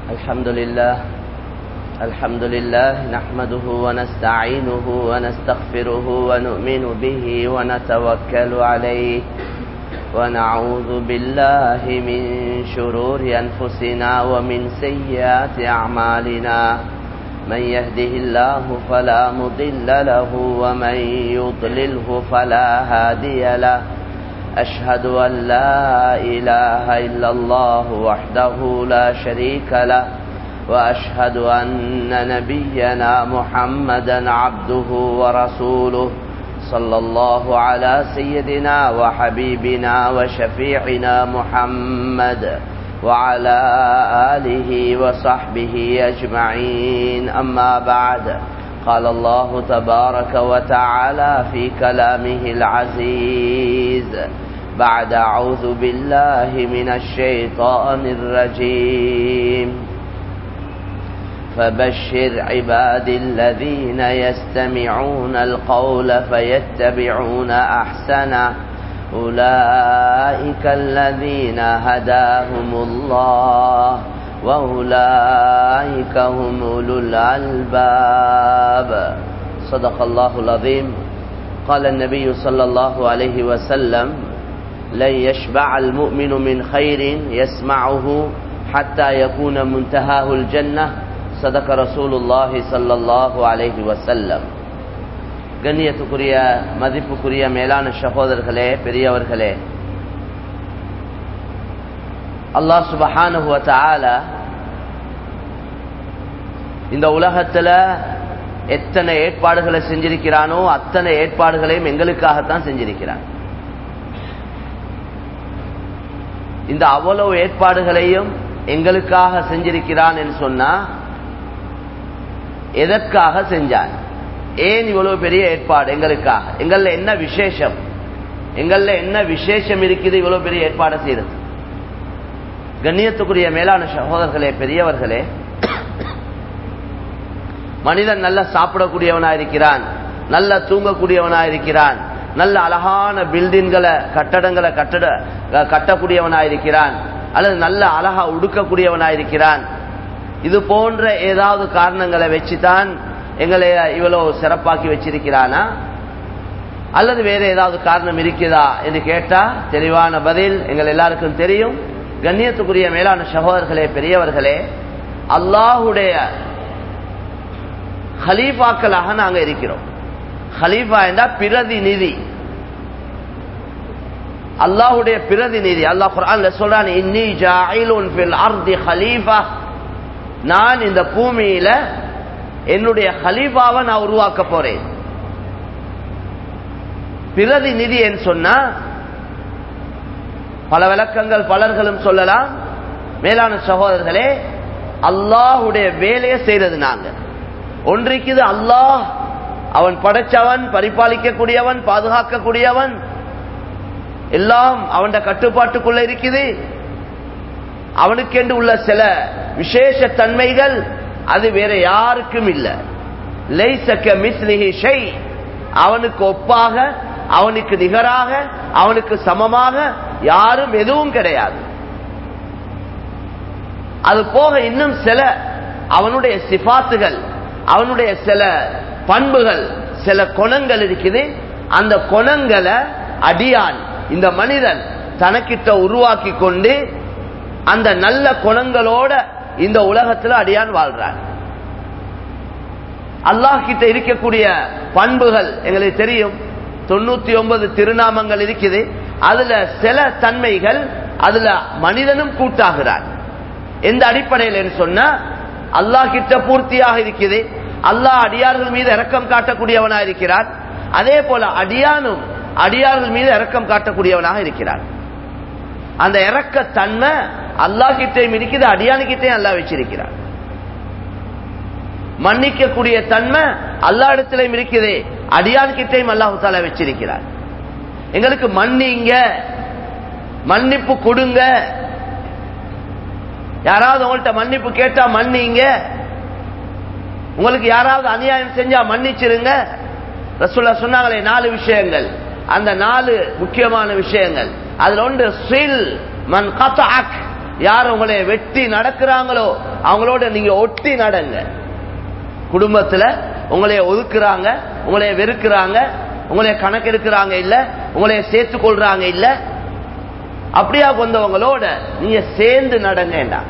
الحمد لله الحمد لله نحمده ونستعينه ونستغفره ونؤمن به ونتوكل عليه ونعوذ بالله من شرور أنفسنا ومن سيئات أعمالنا من يهده الله فلا مضل له ومن يضلله فلا هادي له أشهد أن لا إله إلا الله وحده لا شريك له وأشهد أن نبينا محمدا عبده ورسوله صلى الله على سيدنا وحبيبنا وشفيعنا محمد وعلى آله وصحبه أجمعين أما بعد قال الله تبارك وتعالى في كلامه العزيز بعد أعوذ بالله من الشيطان الرجيم فبشر عباد الذين يستمعون القول فيتبعون أحسنه أولئك الذين هداهم الله وأولئك هم أولو الألباب صدق الله العظيم قال النبي صلى الله عليه وسلم لن يشبع المؤمن من خير يسمعه حتى يكون منتهاه الجنة صدق رسول الله صلى الله عليه وسلم கண்ணியத்துக்குரிய மதிப்புக்குரிய மேலான சகோதரர்களே பெரியவர்களே அல்லாஹ் சுபஹானுவ இந்த உலகத்துல எத்தனை ஏற்பாடுகளை செஞ்சிருக்கிறானோ அத்தனை ஏற்பாடுகளையும் எங்களுக்காகத்தான் செஞ்சிருக்கிறான் இந்த அவ்வளவு ஏற்பாடுகளையும் எங்களுக்காக செஞ்சிருக்கிறான் என்று சொன்னா எதற்காக செஞ்சான் ஏன் இவ்வளவு பெரிய ஏற்பாடு எங்களுக்காக எங்கள்ல என்ன விசேஷம் எங்கள்ல என்ன விசேஷம் இருக்குது இவ்வளவு பெரிய ஏற்பாடு செய்யறது கண்ணியத்துக்குரிய மேலான சகோதரர்களே பெரியவர்களே மனிதன் நல்ல சாப்பிடக்கூடியவனா இருக்கிறான் நல்ல தூங்கக்கூடியவனா இருக்கிறான் நல்ல அழகான பில்டிங்களை கட்டடங்களை கட்டட கட்டக்கூடியவனா இருக்கிறான் அல்லது நல்ல அழகா உடுக்கக்கூடியவனா இருக்கிறான் இது போன்ற ஏதாவது காரணங்களை வச்சுதான் எங்களை இவ்வளவு சிறப்பாக்கி வச்சிருக்கிறானா அல்லது வேற ஏதாவது காரணம் இருக்குதா என்று கேட்டா தெளிவான பதில் எங்கள் எல்லாருக்கும் தெரியும் கண்ணியத்துக்குரிய மேலான சகோதரர்களே பெரியவர்களே அல்லாஹுடைய ஹலீஃபாக்களாக நாங்க இருக்கிறோம் ஹலீஃபா என்றா பிரதிநிதி அல்லாஹுடைய பிரதிநிதி அல்லாஹ் குர்ஆன்ல சொல்றான் இன்னி ஜாயிலுன் ஃபில் அர்தி ஹலீஃபா நான் இந்த பூமியில என்னுடைய ஹலீஃபாவை நான் உருவாக்க போறேன் பிரதிநிதி என்று சொன்னா பல விளக்கங்கள் பலர்களும் சொல்லலாம் மேலான சகோதரர்களே அல்லாஹுடைய வேலையை செய்யறது நாங்க ஒன்றைக்குது அல்லாஹ் அவன் படைச்சவன் பரிபாலிக்கக்கூடியவன் பாதுகாக்கக்கூடியவன் எல்லாம் அவன் கட்டுப்பாட்டுக்குள்ள இருக்குது அவனுக்கென்று உள்ள சில விசேஷ தன்மைகள் அது வேற யாருக்கும் இல்லை அவனுக்கு ஒப்பாக அவனுக்கு நிகராக அவனுக்கு சமமாக யாரும் எதுவும் கிடையாது அது போக இன்னும் சில அவனுடைய சிபாத்துகள் அவனுடைய சில பண்புகள் சில குணங்கள் இருக்குது அந்த குணங்களை அடியான் இந்த மனிதன் தனக்கிட்ட உருவாக்கி கொண்டு அந்த நல்ல குணங்களோட இந்த உலகத்துல அடியான் வாழ்றான் அல்லாஹ் கிட்ட இருக்கக்கூடிய பண்புகள் எங்களுக்கு தெரியும் தொண்ணூத்தி ஒன்பது திருநாமங்கள் இருக்குது அதுல சில தன்மைகள் அதுல மனிதனும் கூட்டாகிறான் எந்த அடிப்படையில் சொன்னா அல்லாஹ் கிட்ட பூர்த்தியாக இருக்குது அல்லாஹ் அடியார்கள் மீது இரக்கம் காட்டக்கூடியவனா இருக்கிறான் அதே போல அடியானும் அடியார்கள் மீது இரக்கம் காட்டக்கூடியவனாக இருக்கிறான் அந்த இறக்க தன்மை அல்லாஹ் கிட்டையும் இருக்குது அடியானுக்கிட்டையும் அல்லா வச்சிருக்கிறான் மன்னிக்கக்கூடிய தன்மை அல்லா இடத்திலையும் இருக்குது அடியான் கிட்டையும் அல்லாஹு தாலா வச்சிருக்கிறார் எங்களுக்கு மன்னிங்க மன்னிப்பு கொடுங்க யாராவது உங்கள்கிட்ட மன்னிப்பு கேட்டா மன்னிங்க உங்களுக்கு யாராவது அநியாயம் செஞ்சா மன்னிச்சிருங்க ரசூல்லா சொன்னாங்களே நாலு விஷயங்கள் அந்த நாலு முக்கியமான விஷயங்கள் அதுல ஒன்று சில் மன் கத்தாக் யார் உங்களை வெட்டி நடக்கிறாங்களோ அவங்களோட நீங்க ஒட்டி நடங்க குடும்பத்துல உங்களைய ஒதுக்குறாங்க உங்களைய வெறுக்கிறாங்க உங்களைய கணக்கெடுக்கிறாங்க இல்ல உங்களைய சேர்த்து கொள்றாங்க இல்ல அப்படியா கொண்டவங்களோட நீங்க சேர்ந்து நடங்கடா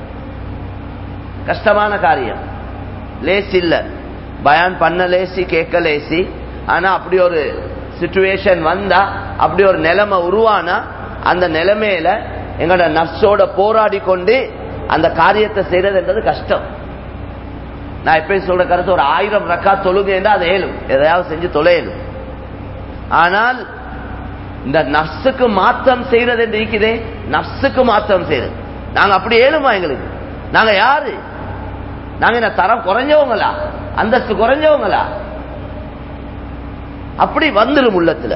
கஷ்டமான காரியம் லேசி இல்ல பயான் பண்ண லேசி கேட்க லேசி ஆனா அப்படி ஒரு சுச்சுவேஷன் வந்தா அப்படி ஒரு நிலைமை உருவானா அந்த நிலைமையில எங்களோட நர்ஸோட போராடி கொண்டு அந்த காரியத்தை செய்யறதுன்றது கஷ்டம் நான் எப்பயும் சொல்ற கருத்து ஒரு ஆயிரம் ரக்கா தொழுகைன்னா அது ஏழும் எதையாவது செஞ்சு தொலையலும் ஆனால் இந்த நர்ஸுக்கு மாற்றம் செய்யறது என்று இருக்குதே நர்ஸுக்கு மாற்றம் செய்யறது நாங்க அப்படி ஏழுமா எங்களுக்கு நாங்க யாரு நாங்க என்ன தரம் குறைஞ்சவங்களா அந்தஸ்து குறைஞ்சவங்களா அப்படி வந்துடும் உள்ளத்துல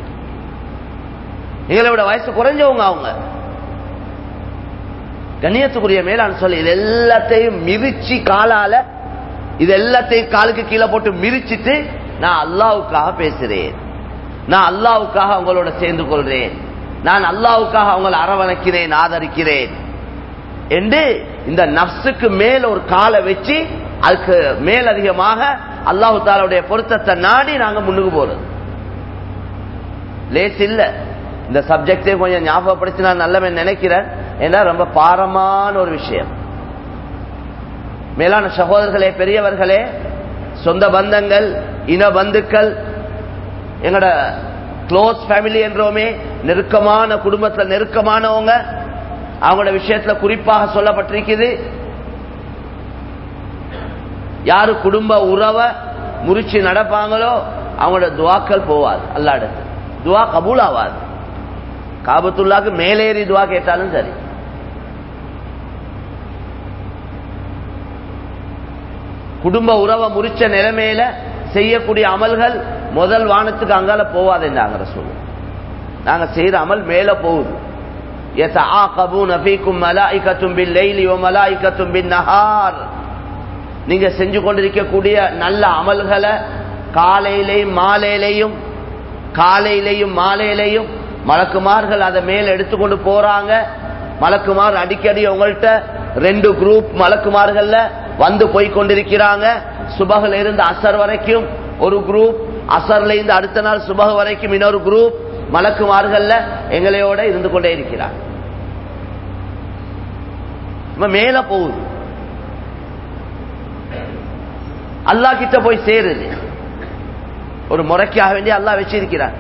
எங்களை விட வயசு குறைஞ்சவங்க அவங்க கண்ணியத்துக்குரிய மேலான்னு சொல்லி இது எல்லாத்தையும் மிதிச்சு காலால இது எல்லாத்தையும் காலுக்கு கீழே போட்டு மிதிச்சிட்டு நான் அல்லாவுக்காக பேசுறேன் நான் அல்லாவுக்காக அவங்களோட சேர்ந்து கொள்றேன் நான் அல்லாவுக்காக அவங்களை அரவணைக்கிறேன் ஆதரிக்கிறேன் என்று இந்த நப்சுக்கு மேல ஒரு காலை வச்சு அதுக்கு மேலதிகமாக அல்லாஹு தாலுடைய பொருத்தத்தை நாடி நாங்க முன்னுக்கு போறது லேஸ் இல்ல இந்த சப்ஜெக்டே கொஞ்சம் ஞாபகப்படுத்தி நான் நல்லவன் நினைக்கிறேன் ஏன்னா ரொம்ப பாரமான ஒரு விஷயம் மேலான சகோதரர்களே பெரியவர்களே சொந்த பந்தங்கள் இன பந்துக்கள் எங்கட க்ளோஸ் ஃபேமிலி என்றோமே நெருக்கமான குடும்பத்தில் நெருக்கமானவங்க அவங்களோட விஷயத்துல குறிப்பாக சொல்லப்பட்டிருக்குது யாரு குடும்ப உறவை முறிச்சு நடப்பாங்களோ அவங்களோட துவாக்கள் போவாது அல்லாடத்து துவா கபூல் ஆகாது காபத்துள்ளாக்கு மேலேறி துவா கேட்டாலும் சரி குடும்ப உறவை முறிச்ச நிலைமையில செய்யக்கூடிய அமல்கள் முதல் வானத்துக்கு அங்கால போவாதுன்னாங்க சொல்லு நாங்க செய்யற அமல் மேல போகுது يتعاقبون فيكم ملائكة بالليل وملائكة بالنهار நீங்க செஞ்சு கொண்டிருக்கக்கூடிய நல்ல அமல்களை காலையிலையும் மாலையிலையும் காலையிலையும் மாலையிலையும் மலக்குமார்கள் அதை மேல எடுத்துக்கொண்டு போறாங்க மலக்குமார் அடிக்கடி உங்கள்கிட்ட ரெண்டு குரூப் மலக்குமார்கள்ல வந்து போய் கொண்டிருக்கிறாங்க சுபகில இருந்து அசர் வரைக்கும் ஒரு குரூப் அசர்ல இருந்து அடுத்த நாள் சுபக வரைக்கும் இன்னொரு குரூப் மலக்குமார்கள்ல எங்களையோட இருந்து கொண்டே இருக்கிறார் மேல போகுது அல்லா கிட்ட போய் சேருது ஒரு முறைக்காக வேண்டி அல்லா வச்சிருக்கிறார்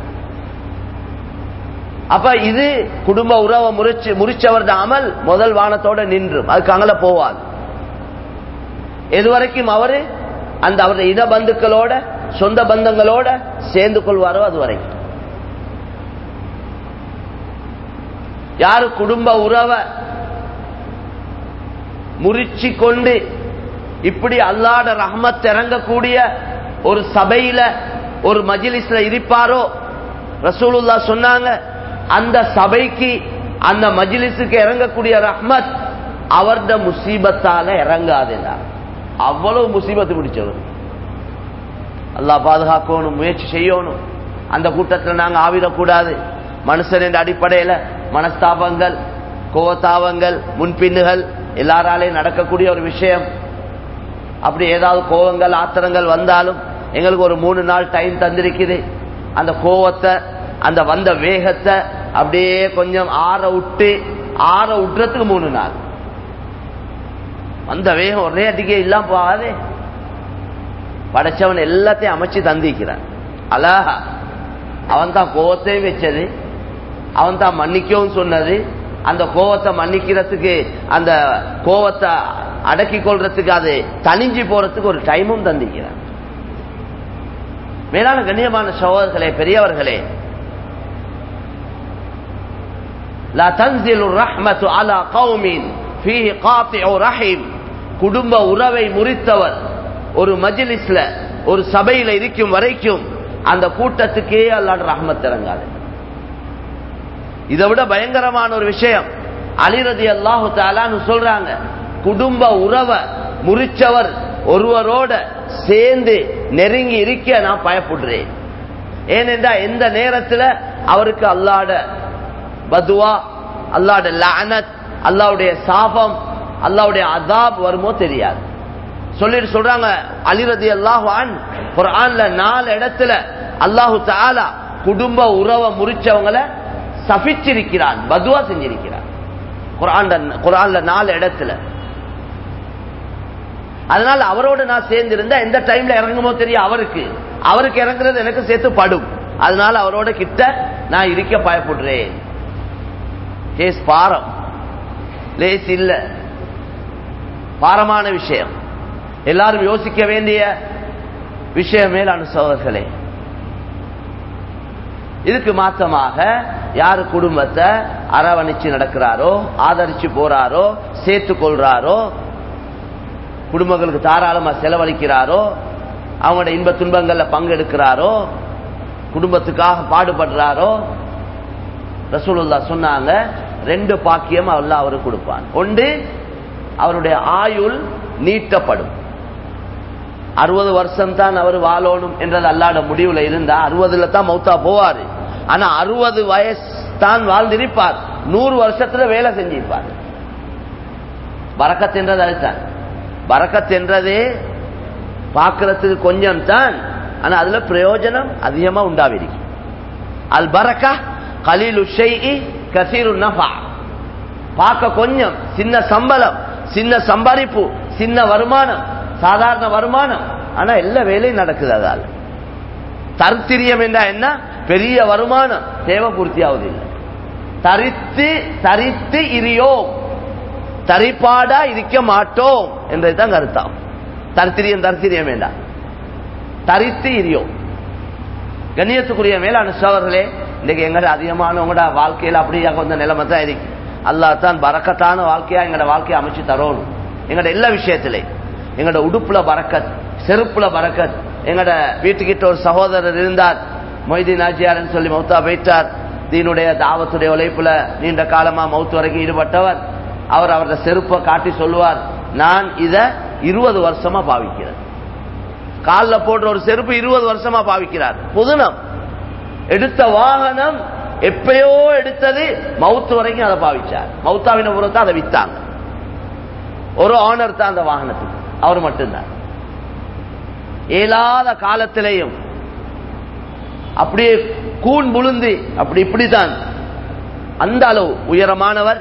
அப்ப இது குடும்ப உறவை முறிச்சு முறிச்சவர் அமல் முதல் வானத்தோட நின்றும் அதுக்கு அங்கல போவாது எது வரைக்கும் அவரு அந்த அவருடைய இன பந்துக்களோட சொந்த பந்தங்களோட சேர்ந்து கொள்வாரோ அது வரைக்கும் யாரு குடும்ப உறவை முறிச்சு கொண்டு இப்படி அல்லாட ரஹமத் இறங்கக்கூடிய ஒரு சபையில ஒரு மஜிலிஸ்ல இருப்பாரோ ரசூலுல்லா சொன்னாங்க அந்த சபைக்கு அந்த மஜிலிஸுக்கு இறங்கக்கூடிய ரஹ்மத் அவர்த முசீபத்தால இறங்காதுன்னா அவ்வளவு முசீபத்து பிடிச்சவர் அல்லாஹ் பாதுகாக்கணும் முயற்சி செய்யணும் அந்த கூட்டத்தில் நாங்க ஆவிடக்கூடாது மனுஷனின் அடிப்படையில மனஸ்தாபங்கள் கோவத்தாபங்கள் முன்பின்னுகள் எல்லாராலையும் நடக்கக்கூடிய ஒரு விஷயம் அப்படி ஏதாவது கோவங்கள் ஆத்திரங்கள் வந்தாலும் எங்களுக்கு ஒரு மூணு நாள் டைம் தந்திருக்குது அந்த கோவத்தை அந்த வந்த வேகத்தை அப்படியே கொஞ்சம் ஆற விட்டு ஆற விட்டுறதுக்கு மூணு நாள் வந்த வேகம் ஒரே அடிக்கே இல்லாம போகாதே படைச்சவன் எல்லாத்தையும் அமைச்சு தந்திக்கிறான் அழகா அவன் தான் கோவத்தையும் வச்சது அவன் தான் மன்னிக்கவும் சொன்னது அந்த கோவத்தை மன்னிக்கிறதுக்கு அந்த கோவத்தை அடக்கி கொள்றதுக்கு அது தனிஞ்சு போறதுக்கு ஒரு டைமும் தந்திக்கிறான் மேலான கண்ணியமான சகோதரர்களே பெரியவர்களே لا تنزل الرحمة على قوم فيه قاطع رحم குடும்ப உறவை முறித்தவர் ஒரு மஜிலிஸ்ல ஒரு சபையில இருக்கும் வரைக்கும் அந்த கூட்டத்துக்கே அல்லாட ரஹமத் இறங்காது இதை விட பயங்கரமான ஒரு விஷயம் அலிரதி அல்லாஹு தாலான்னு சொல்றாங்க குடும்ப உறவை முறிச்சவர் ஒருவரோட சேர்ந்து நெருங்கி இருக்க நான் பயப்படுறேன் ஏனென்றா எந்த நேரத்தில் அவருக்கு அல்லாட பதுவா அல்லாட லானத் அல்லாவுடைய சாபம் அல்லாவுடைய அதாப் வருமோ தெரியாது சொல்லிட்டு சொல்றாங்க அலிரதி அல்லாஹான் குர்ஆன்ல நாலு இடத்துல அல்லாஹு தாலா குடும்ப உறவை முறிச்சவங்களை சபிச்சிருக்கிறான் பதுவா செஞ்சிருக்கிறான் குர்ஆன்ல குர்ஆன்ல நாலு இடத்துல அதனால அவரோட நான் சேர்ந்து இருந்தா எந்த டைம்ல இறங்குமோ தெரியும் அவருக்கு அவருக்கு இறங்குறது எனக்கு சேர்த்து படும் அதனால அவரோட கிட்ட நான் இருக்க பயப்படுறேன் கேஸ் பாரம் லேஸ் இல்ல பாரமான விஷயம் எல்லாரும் யோசிக்க வேண்டிய விஷயம் மேலான சோதர்களே இதுக்கு மாத்தமாக யாரு குடும்பத்தை அரவணைச்சு நடக்கிறாரோ ஆதரிச்சு போறாரோ சேர்த்து கொள்றாரோ குடும்பங்களுக்கு தாராளமா செலவழிக்கிறாரோ அவங்களோட இன்ப துன்பங்கள்ல பங்கெடுக்கிறாரோ குடும்பத்துக்காக பாடுபடுறாரோ ரசூலுல்லா சொன்னாங்க ரெண்டு பாக்கியம் அல்லாஹ் அவருக்கு கொடுப்பான் ஒன்று அவருடைய ஆயுள் நீட்டப்படும் அறுபது வருஷம் தான் அவர் வாழணும் என்றது அல்லாட முடிவுல இருந்தா அறுபதுல தான் மௌத்தா போவாரு ஆனா அறுபது வயசு தான் வாழ்ந்திருப்பார் நூறு வருஷத்துல வேலை செஞ்சிருப்பார் பறக்கத் என்றது அதுதான் பறக்கத் என்றதே பார்க்கறதுக்கு கொஞ்சம் தான் ஆனா அதுல பிரயோஜனம் அதிகமா உண்டாவிருக்கு அல் பரக்கா கலீலு ஷைஇ கசீரு நஃபா பார்க்க கொஞ்சம் சின்ன சம்பளம் சின்ன சம்பாதிப்பு சின்ன வருமானம் சாதாரண வருமானம் ஆனா எல்லா வேலையும் நடக்குது அதால தருத்திரியம் என்றா என்ன பெரிய வருமானம் தேவை பூர்த்தி ஆகுதில்லை தரித்து தரித்து இரியோம் தரிப்பாடா இருக்க மாட்டோம் என்றதுதான் கருத்தாம் தரித்திரியம் தரித்திரியம் வேண்டாம் தரித்து இரியோம் கண்ணியத்துக்குரிய மேலான சோழர்களே இன்னைக்கு எங்கட அதிகமானவங்களோட வாழ்க்கையில அப்படியே வந்த நிலைமை தான் இருக்கு அல்லா தான் பறக்கத்தான வாழ்க்கையா எங்கட வாழ்க்கையை அமைச்சு தரணும் எங்கட எல்லா விஷயத்திலே எங்கட உடுப்புல பறக்கத் செருப்புல பறக்கத் எங்கட வீட்டுக்கிட்ட ஒரு சகோதரர் இருந்தார் மொய்தீன் ஆஜியார்னு சொல்லி மௌத்தா போயிட்டார் தீனுடைய தாவத்துடைய உழைப்புல நீண்ட காலமா மௌத்து வரைக்கும் ஈடுபட்டவர் அவர் அவரது செருப்பை காட்டி சொல்லுவார் நான் இத இருபது வருஷமா பாவிக்கிறேன் காலில் போடுற ஒரு செருப்பு இருபது வருஷமா பாவிக்கிறார் புதுனம் எடுத்த வாகனம் எப்பயோ எடுத்தது மவுத்து வரைக்கும் அதை பாவிச்சார் மவுத்தாவின புறத்தை அதை வித்தாங்க ஒரு ஆனர் தான் அந்த வாகனத்துக்கு அவர் மட்டும்தான் இயலாத காலத்திலேயும் அப்படியே கூன் முழுந்து அப்படி இப்படித்தான் அந்த அளவு உயரமானவர்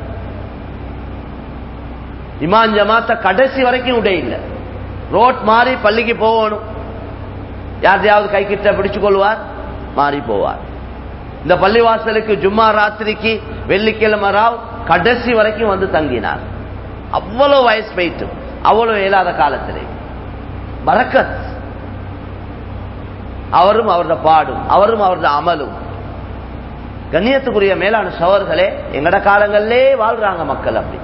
இமான் ஜமாத்த கடைசி வரைக்கும் உடைய இல்லை ரோட் மாறி பள்ளிக்கு போகணும் யாரையாவது கை கிட்ட பிடிச்சு கொள்வார் மாறி போவார் இந்த பள்ளிவாசலுக்கு ஜும்மா ராத்திரிக்கு வெள்ளிக்கிழமை ராவ் கடைசி வரைக்கும் வந்து தங்கினார் அவ்வளவு வயசு போயிட்டு அவ்வளவு இயலாத காலத்திலே பரக்கத் அவரும் அவரது பாடும் அவரும் அவரது அமலும் கண்ணியத்துக்குரிய மேலான சவர்களே எங்கட காலங்களிலே வாழ்றாங்க மக்கள் அப்படி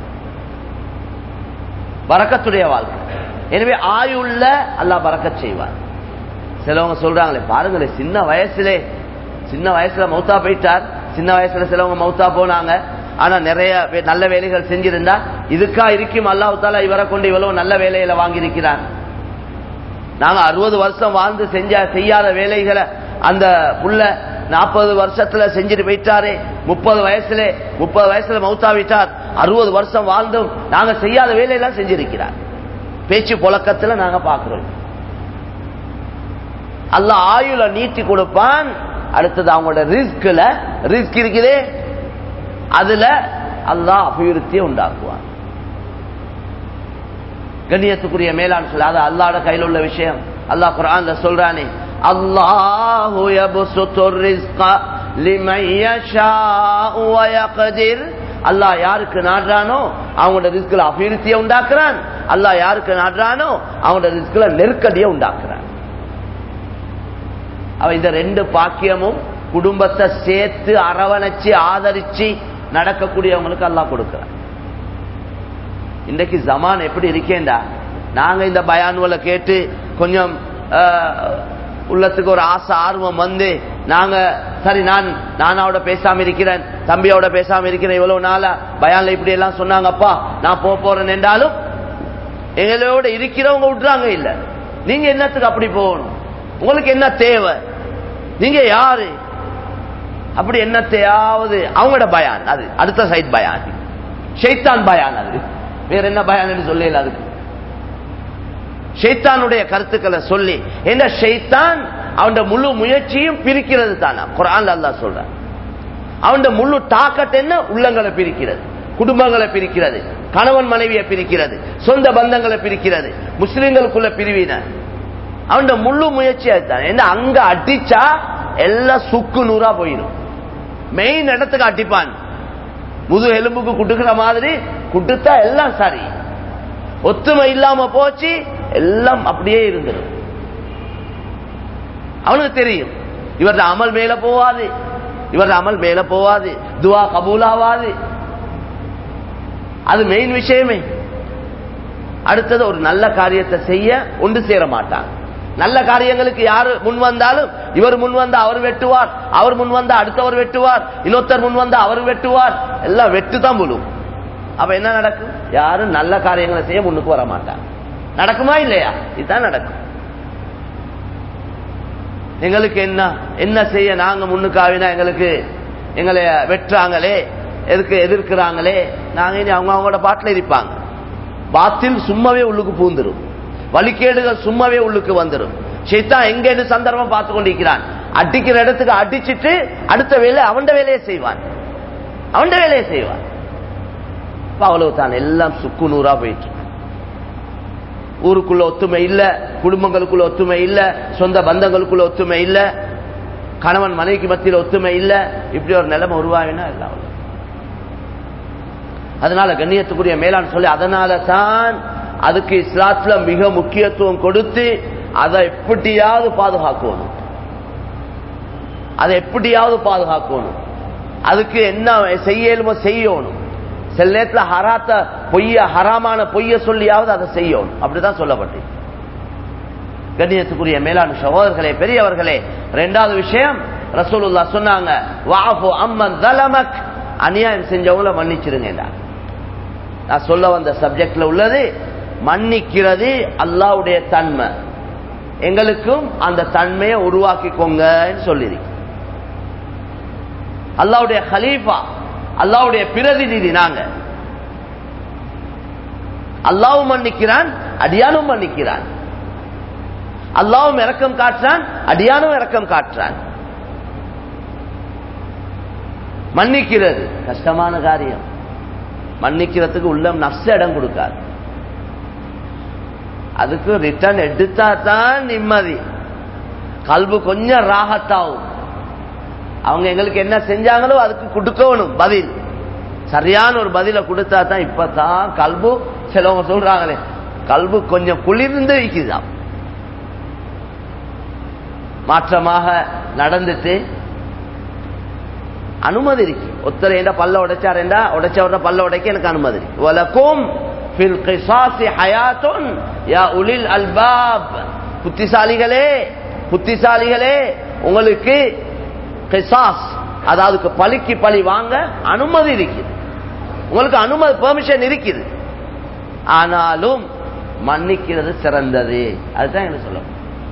பறக்கத்துடைய வாழ்க்கை எனவே ஆயுள்ள அல்லாஹ் பறக்கச் செய்வார் சிலவங்க சொல்றாங்களே பாருங்களே சின்ன வயசுலே சின்ன வயசுல மௌத்தா போயிட்டார் சின்ன வயசுல சிலவங்க மௌத்தா போனாங்க ஆனா நிறைய வே- நல்ல வேலைகள் செஞ்சிருந்தா இதுக்கா இருக்கும் அல்லாஹ் தாலா இவரை கொண்டு இவ்வளவு நல்ல வேலையில வாங்கியிருக்கிறார் நாங்க அறுபது வருஷம் வாழ்ந்து செஞ்ச செய்யாத வேலைகளை அந்த புள்ள நாற்பது வருஷத்துல செஞ்சுட்டு போயிட்டாரே முப்பது வயசுல முப்பது வயசுல மௌத்தாவிட்டார் அறுபது வருஷம் வாழ்ந்தும் நாங்க செய்யாத வேலையெல்லாம் செஞ்சிருக்கிறார் பேச்சு புழக்கத்துல நாங்க பாக்குறோம் அல்லாஹ் ஆயுள நீட்டி கொடுப்பான் அடுத்தது அவங்களோட ரிஸ்க்ல ரிஸ்க் இருக்குதே அதுல அல்லாஹ் அபிவிருத்தியை உண்டாக்குவான் கண்ணியத்துக்குரிய மேலான் சொல்ல அது அல்லாட கையில் உள்ள விஷயம் அல்லாஹ் குர்ஆன்ல சொல்றானே அல்லாஹு யப்சுத்துர் ரிஸ்க லிமன் யஷாஉ வ யக்திர் அல்லாஹ் யாருக்கு நாடுறானோ அவங்களோட ரிஸ்க்ல அபிவிருத்தியை உண்டாக்குறான் அல்லாஹ் யாருக்கு நாடுறானோ அவங்களோட ரிஸ்க்ல நெருக்கடியை உண்டாக்குறான் அவ இந்த ரெண்டு பாக்கியமும் குடும்பத்தை சேர்த்து அரவணைச்சு ஆதரிச்சு நடக்கக்கூடியவங்களுக்கு அல்லாஹ் கொடுக்கிறான் இன்றைக்கு ஜமான் எப்படி இருக்கேன்டா நாங்க இந்த பயானுவலை கேட்டு கொஞ்சம் ஆஹ், உள்ளத்துக்கு ஒரு ஆசை ஆர்வம் வந்து நாங்க சரி நான் நானாவோட பேசாம இருக்கிறேன் தம்பியோட பேசாம இருக்கிறேன் இவ்வளவு நாளா பயான்ல இப்படி எல்லாம் சொன்னாங்கப்பா நான் போக போறேன் என்றாலும் எங்களோட இருக்கிறவங்க விட்டுறாங்க இல்ல நீங்க என்னத்துக்கு அப்படி போகணும் உங்களுக்கு என்ன தேவை நீங்க யாரு அப்படி என்னத்தையாவது அவங்களோட பயான் அது அடுத்த சைட் பயான் ஷைத்தான் பயான் அது வேற என்ன பயான் சொல்லல அதுக்கு ஷைத்தானுடைய கருத்துக்களை சொல்லி என்ன ஷைத்தான் அவன் முழு முயற்சியும் பிரிக்கிறது தானா குரான் அல்லா சொல்ற அவன் முழு தாக்கத்தை என்ன உள்ளங்களை பிரிக்கிறது குடும்பங்களை பிரிக்கிறது கணவன் மனைவியை பிரிக்கிறது சொந்த பந்தங்களை பிரிக்கிறது முஸ்லிம்களுக்குள்ள பிரிவினர் அவன் முழு முயற்சி அதுதான் என்ன அங்க அடிச்சா எல்லாம் சுக்கு நூறா போயிடும் மெயின் இடத்துக்கு அடிப்பான் முது எலும்புக்கு குட்டுக்கிற மாதிரி குட்டுத்தா எல்லாம் சரி ஒத்துமை இல்லாம போச்சு எல்லாம் அப்படியே இருந்துடும் அவனுக்கு தெரியும் இவரது அமல் மேல போவாது இவரது அமல் மேல போவாது துவா கபூலாவாது அது மெயின் விஷயமே அடுத்தது ஒரு நல்ல காரியத்தை செய்ய ஒன்று சேர மாட்டான் நல்ல காரியங்களுக்கு யாரு முன் வந்தாலும் இவர் முன் வந்தா அவர் வெட்டுவார் அவர் முன் வந்தா அடுத்தவர் வெட்டுவார் இன்னொருத்தர் முன் வந்தா அவர் வெட்டுவார் எல்லாம் வெட்டு தான் முழும் அப்ப என்ன நடக்கும் யாரும் நல்ல காரியங்களை செய்ய முன்னுக்கு வர மாட்டாங்க நடக்குமா இல்லையா இதுதான் நடக்கும் எங்களுக்கு என்ன என்ன செய்ய நாங்க முன்னுக்காவினா எங்களுக்கு எங்களை வெட்டுறாங்களே எதுக்கு எதிர்க்கிறாங்களே நாங்க இனி அவங்க அவங்களோட பாட்டில் இருப்பாங்க பாத்தில் சும்மாவே உள்ளுக்கு பூந்துரும் வழிகேடுகள் சும்மாவே உள்ளுக்கு வந்துடும் ஷைத்தான் எங்க சந்தர்ப்பம் பார்த்து கொண்டிருக்கிறான் அடிக்கிற இடத்துக்கு அடிச்சிட்டு அடுத்த வேலை அவன் வேலையை செய்வான் அவன் வேலையை செய்வான் அவ்வளவு தான் எல்லாம் சுக்கு நூறா போயிட்டு ஊருக்குள்ள ஒத்துமை இல்ல குடும்பங்களுக்குள்ள ஒத்துமை இல்ல சொந்த பந்தங்களுக்குள்ள ஒத்துமை இல்ல கணவன் மனைவிக்கு மத்தியில் ஒத்துமை இல்ல இப்படி ஒரு நிலைமை உருவாகினா எல்லாம் அதனால கண்ணியத்துக்குரிய மேலான் சொல்லி அதனால தான் அதுக்கு இஸ்லாத்துல மிக முக்கியத்துவம் கொடுத்து அதை எப்படியாவது பாதுகாக்கணும் அதை எப்படியாவது பாதுகாக்கணும் அதுக்கு என்ன செய்யலுமோ செய்யணும் சில நேரத்தில் ஹராத்த பொய்ய ஹராமான பொய்ய சொல்லியாவது அதை செய்யணும் அப்படிதான் சொல்லப்பட்டு கண்ணியத்துக்குரிய மேலாண் சகோதரர்களே பெரியவர்களே ரெண்டாவது விஷயம் ரசூலுல்லா சொன்னாங்க வாஃபு அம்மன் தலமக் அநியாயம் செஞ்சவங்கள மன்னிச்சிருங்க நான் சொல்ல வந்த சப்ஜெக்ட்ல உள்ளது மன்னிக்கிறது அல்லாவுடைய தன்மை எங்களுக்கும் அந்த தன்மையை உருவாக்கிக்கோங்கன்னு சொல்லியிருக்கு அல்லாவுடைய ஹலீஃபா அல்லாவுடைய பிரதிநிதி நாங்க அல்லாவும் மன்னிக்கிறான் அடியானும் மன்னிக்கிறான் அல்லாவும் இறக்கம் காட்டுறான் அடியானும் இறக்கம் காட்டுறான் மன்னிக்கிறது கஷ்டமான காரியம் மன்னிக்கிறதுக்கு உள்ளம் நப்ச இடம் கொடுக்காது அதுக்கு ரிட்டர்ன் எடுத்தா தான் நிம்மதி கல்பு கொஞ்சம் ராகத்தாகும் அவங்க எங்களுக்கு என்ன செஞ்சாங்களோ அதுக்கு கொடுக்கணும் பதில் சரியான ஒரு பதில கொடுத்தா தான் இப்பதான் கல்பு சிலவங்க சொல்றாங்களே கல்பு கொஞ்சம் குளிர்ந்து வைக்குதான் மாற்றமாக நடந்துட்டு அனுமதி இருக்கு ஒருத்தர் என்ன பல்ல உடைச்சாருண்டா உடைச்சவர பல்ல உடைக்க எனக்கு அனுமதி இருக்கு வலக்கும் ஃபில் கிசாசி ஹயாத்துன் யா உலில் அல்பாப் புத்திசாலிகளே புத்திசாலிகளே உங்களுக்கு கிசாஸ் அதாவது பலிக்கு பழி வாங்க அனுமதி இருக்குது உங்களுக்கு அனுமதி பெர்மிஷன் இருக்குது ஆனாலும் மன்னிக்கிறது சிறந்தது அதுதான் என்ன சொல்ல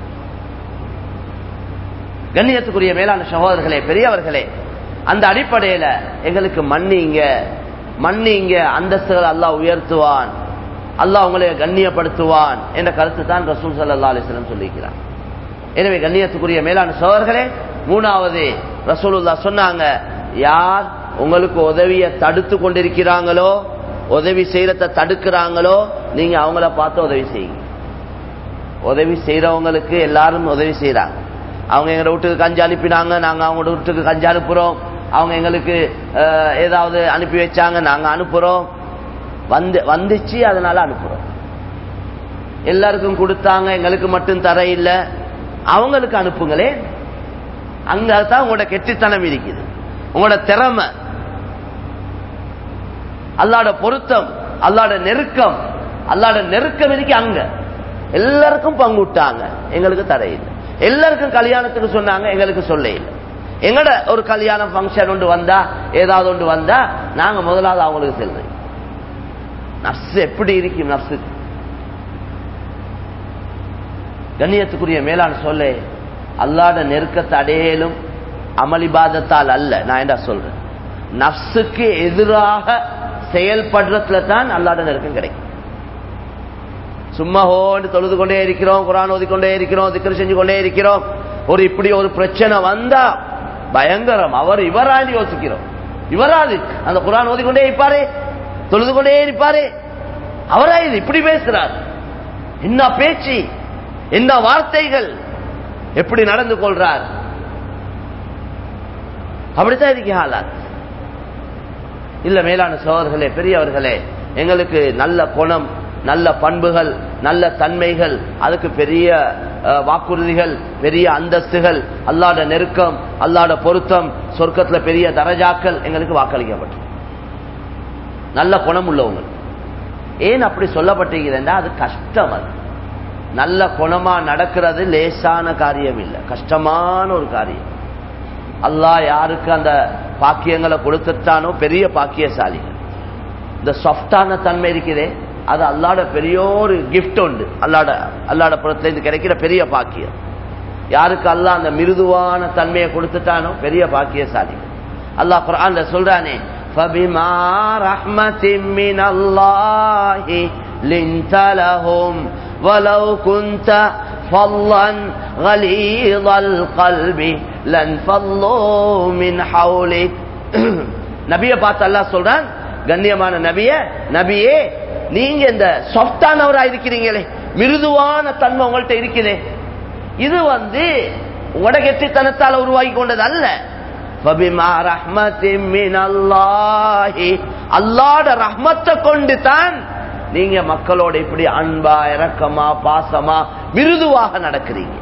கண்ணியத்துக்குரிய மேலான சகோதரர்களே பெரியவர்களே அந்த அடிப்படையில எங்களுக்கு மன்னிங்க மன்னிங்க அந்தஸ்துகள் அல்லாஹ் உயர்த்துவான் அல்லாஹ் உங்களை கண்ணியப்படுத்துவான் என்ற கருத்து தான் ரசூல் சல்லா அலிஸ்லம் சொல்லியிருக்கிறான் எனவே கண்ணியத்துக்குரிய மேலான சோழர்களே மூணாவது ரசூலுல்லா சொன்னாங்க யார் உங்களுக்கு உதவியை தடுத்து கொண்டிருக்கிறாங்களோ உதவி செய்யறத தடுக்கிறாங்களோ நீங்க அவங்கள பார்த்து உதவி செய்யுங்க உதவி செய்யறவங்களுக்கு எல்லாரும் உதவி செய்யறாங்க அவங்க எங்க வீட்டுக்கு கஞ்சி அனுப்பினாங்க நாங்க அவங்க வீட்டுக்கு கஞ்சி அனுப்புறோம் அவங்க எங்களுக்கு ஏதாவது அனுப்பி வச்சாங்க நாங்க அனுப்புறோம் வந்து வந்துச்சு அதனால அனுப்புறோம் எல்லாருக்கும் கொடுத்தாங்க எங்களுக்கு மட்டும் தர இல்ல அவங்களுக்கு அனுப்புங்களே அங்க தான் உங்களோட கெட்டித்தனம் இருக்குது உங்களோட திறமை அல்லாட பொருத்தம் அல்லாட நெருக்கம் அல்லாட நெருக்கம் இருக்கு அங்க எல்லாருக்கும் பங்கு விட்டாங்க எங்களுக்கு தடையில்லை எல்லாருக்கும் கல்யாணத்துக்கு சொன்னாங்க எங்களுக்கு சொல்ல இல்லை எங்கட ஒரு கல்யாண பங்கன் ஒன்று வந்தா ஏதாவது ஒன்று வந்தா நாங்க முதலாவது அவங்களுக்கு செல்றோம் நப்சு எப்படி இருக்கும் நப்சுக்கு கண்ணியத்துக்குரிய மேலான சொல்ல அல்லாட நெருக்கத்தை அடையலும் அமளிபாதத்தால் அல்ல நான் என்ன சொல்றேன் நப்சுக்கு எதிராக செயல்படுறதுல தான் அல்லாட நெருக்கம் கிடைக்கும் சும்மா ஹோன்னு தொழுது கொண்டே இருக்கிறோம் குரான் ஓதிக்கொண்டே இருக்கிறோம் திக்கர் செஞ்சு கொண்டே இருக்கிறோம் ஒரு இப்படி ஒரு பிரச்சனை வந்தா பயங்கரம் அவர் இவராது யோசிக்கிறோம் இவராது அந்த குரான் ஓதிக்கொண்டே இருப்பாரே தொழுது கொண்டே இருப்பாரே அவரா இது இப்படி பேசுறார் என்ன பேச்சு என்ன வார்த்தைகள் எப்படி நடந்து கொள்றார் அப்படித்தான் இருக்கு ஹாலாத் இல்ல மேலான சோதர்களே பெரியவர்களே எங்களுக்கு நல்ல குணம் நல்ல பண்புகள் நல்ல தன்மைகள் அதுக்கு பெரிய அஹ், வாக்குறுதிகள் பெரிய அந்தஸ்துகள் அல்லாட நெருக்கம் அல்லாட பொருத்தம் சொர்க்கத்துல பெரிய தரஜாக்கள் எங்களுக்கு வாக்களிக்கப்பட்டு நல்ல குணம் உள்ளவங்க ஏன் அப்படி சொல்லப்பட்டிருக்கிறேன்னா அது கஷ்டம் அது நல்ல குணமா நடக்கிறது லேசான காரியம் இல்லை கஷ்டமான ஒரு காரியம் அல்லாஹ் யாருக்கு அந்த பாக்கியங்களை கொடுத்துட்டானோ பெரிய பாக்கியசாலிகள் இந்த சாஃப்டான தன்மை இருக்குதே அது அல்லாட பெரிய ஒரு கிஃப்ட் உண்டு அல்லாட அல்லாட புறத்துல இருந்து கிடைக்கிற பெரிய பாக்கியம் யாருக்கு அல்லாஹ் அந்த மிருதுவான தன்மையை கொடுத்துட்டானோ பெரிய பாக்கியசாலி அல்லாஹ் குர்ஆன்ல சொல்றானே فبما رحمة من الله لنت لهم ولو كنت فظا غليظ القلب لانفضوا من حولك நபியை பார்த்து அல்லாஹ் சொல்றான் கண்ணியமான நபிய நபியே நீங்க இந்த சாஃப்டானவரா இருக்கிறீங்களே மிருதுவான தன்மை உங்கள்கிட்ட இருக்குதே இது வந்து உங்களோட கெட்டித்தனத்தால் உருவாகி கொண்டது அல்ல فَبِمَا رَحْمَةٍ مِّنَ اللَّهِ அல்லாஹ்ட ரஹ்மத்தை கொண்டு தான் நீங்க மக்களோட இப்படி அன்பா இரக்கமா பாசமா மிருதுவாக நடக்கிறீங்க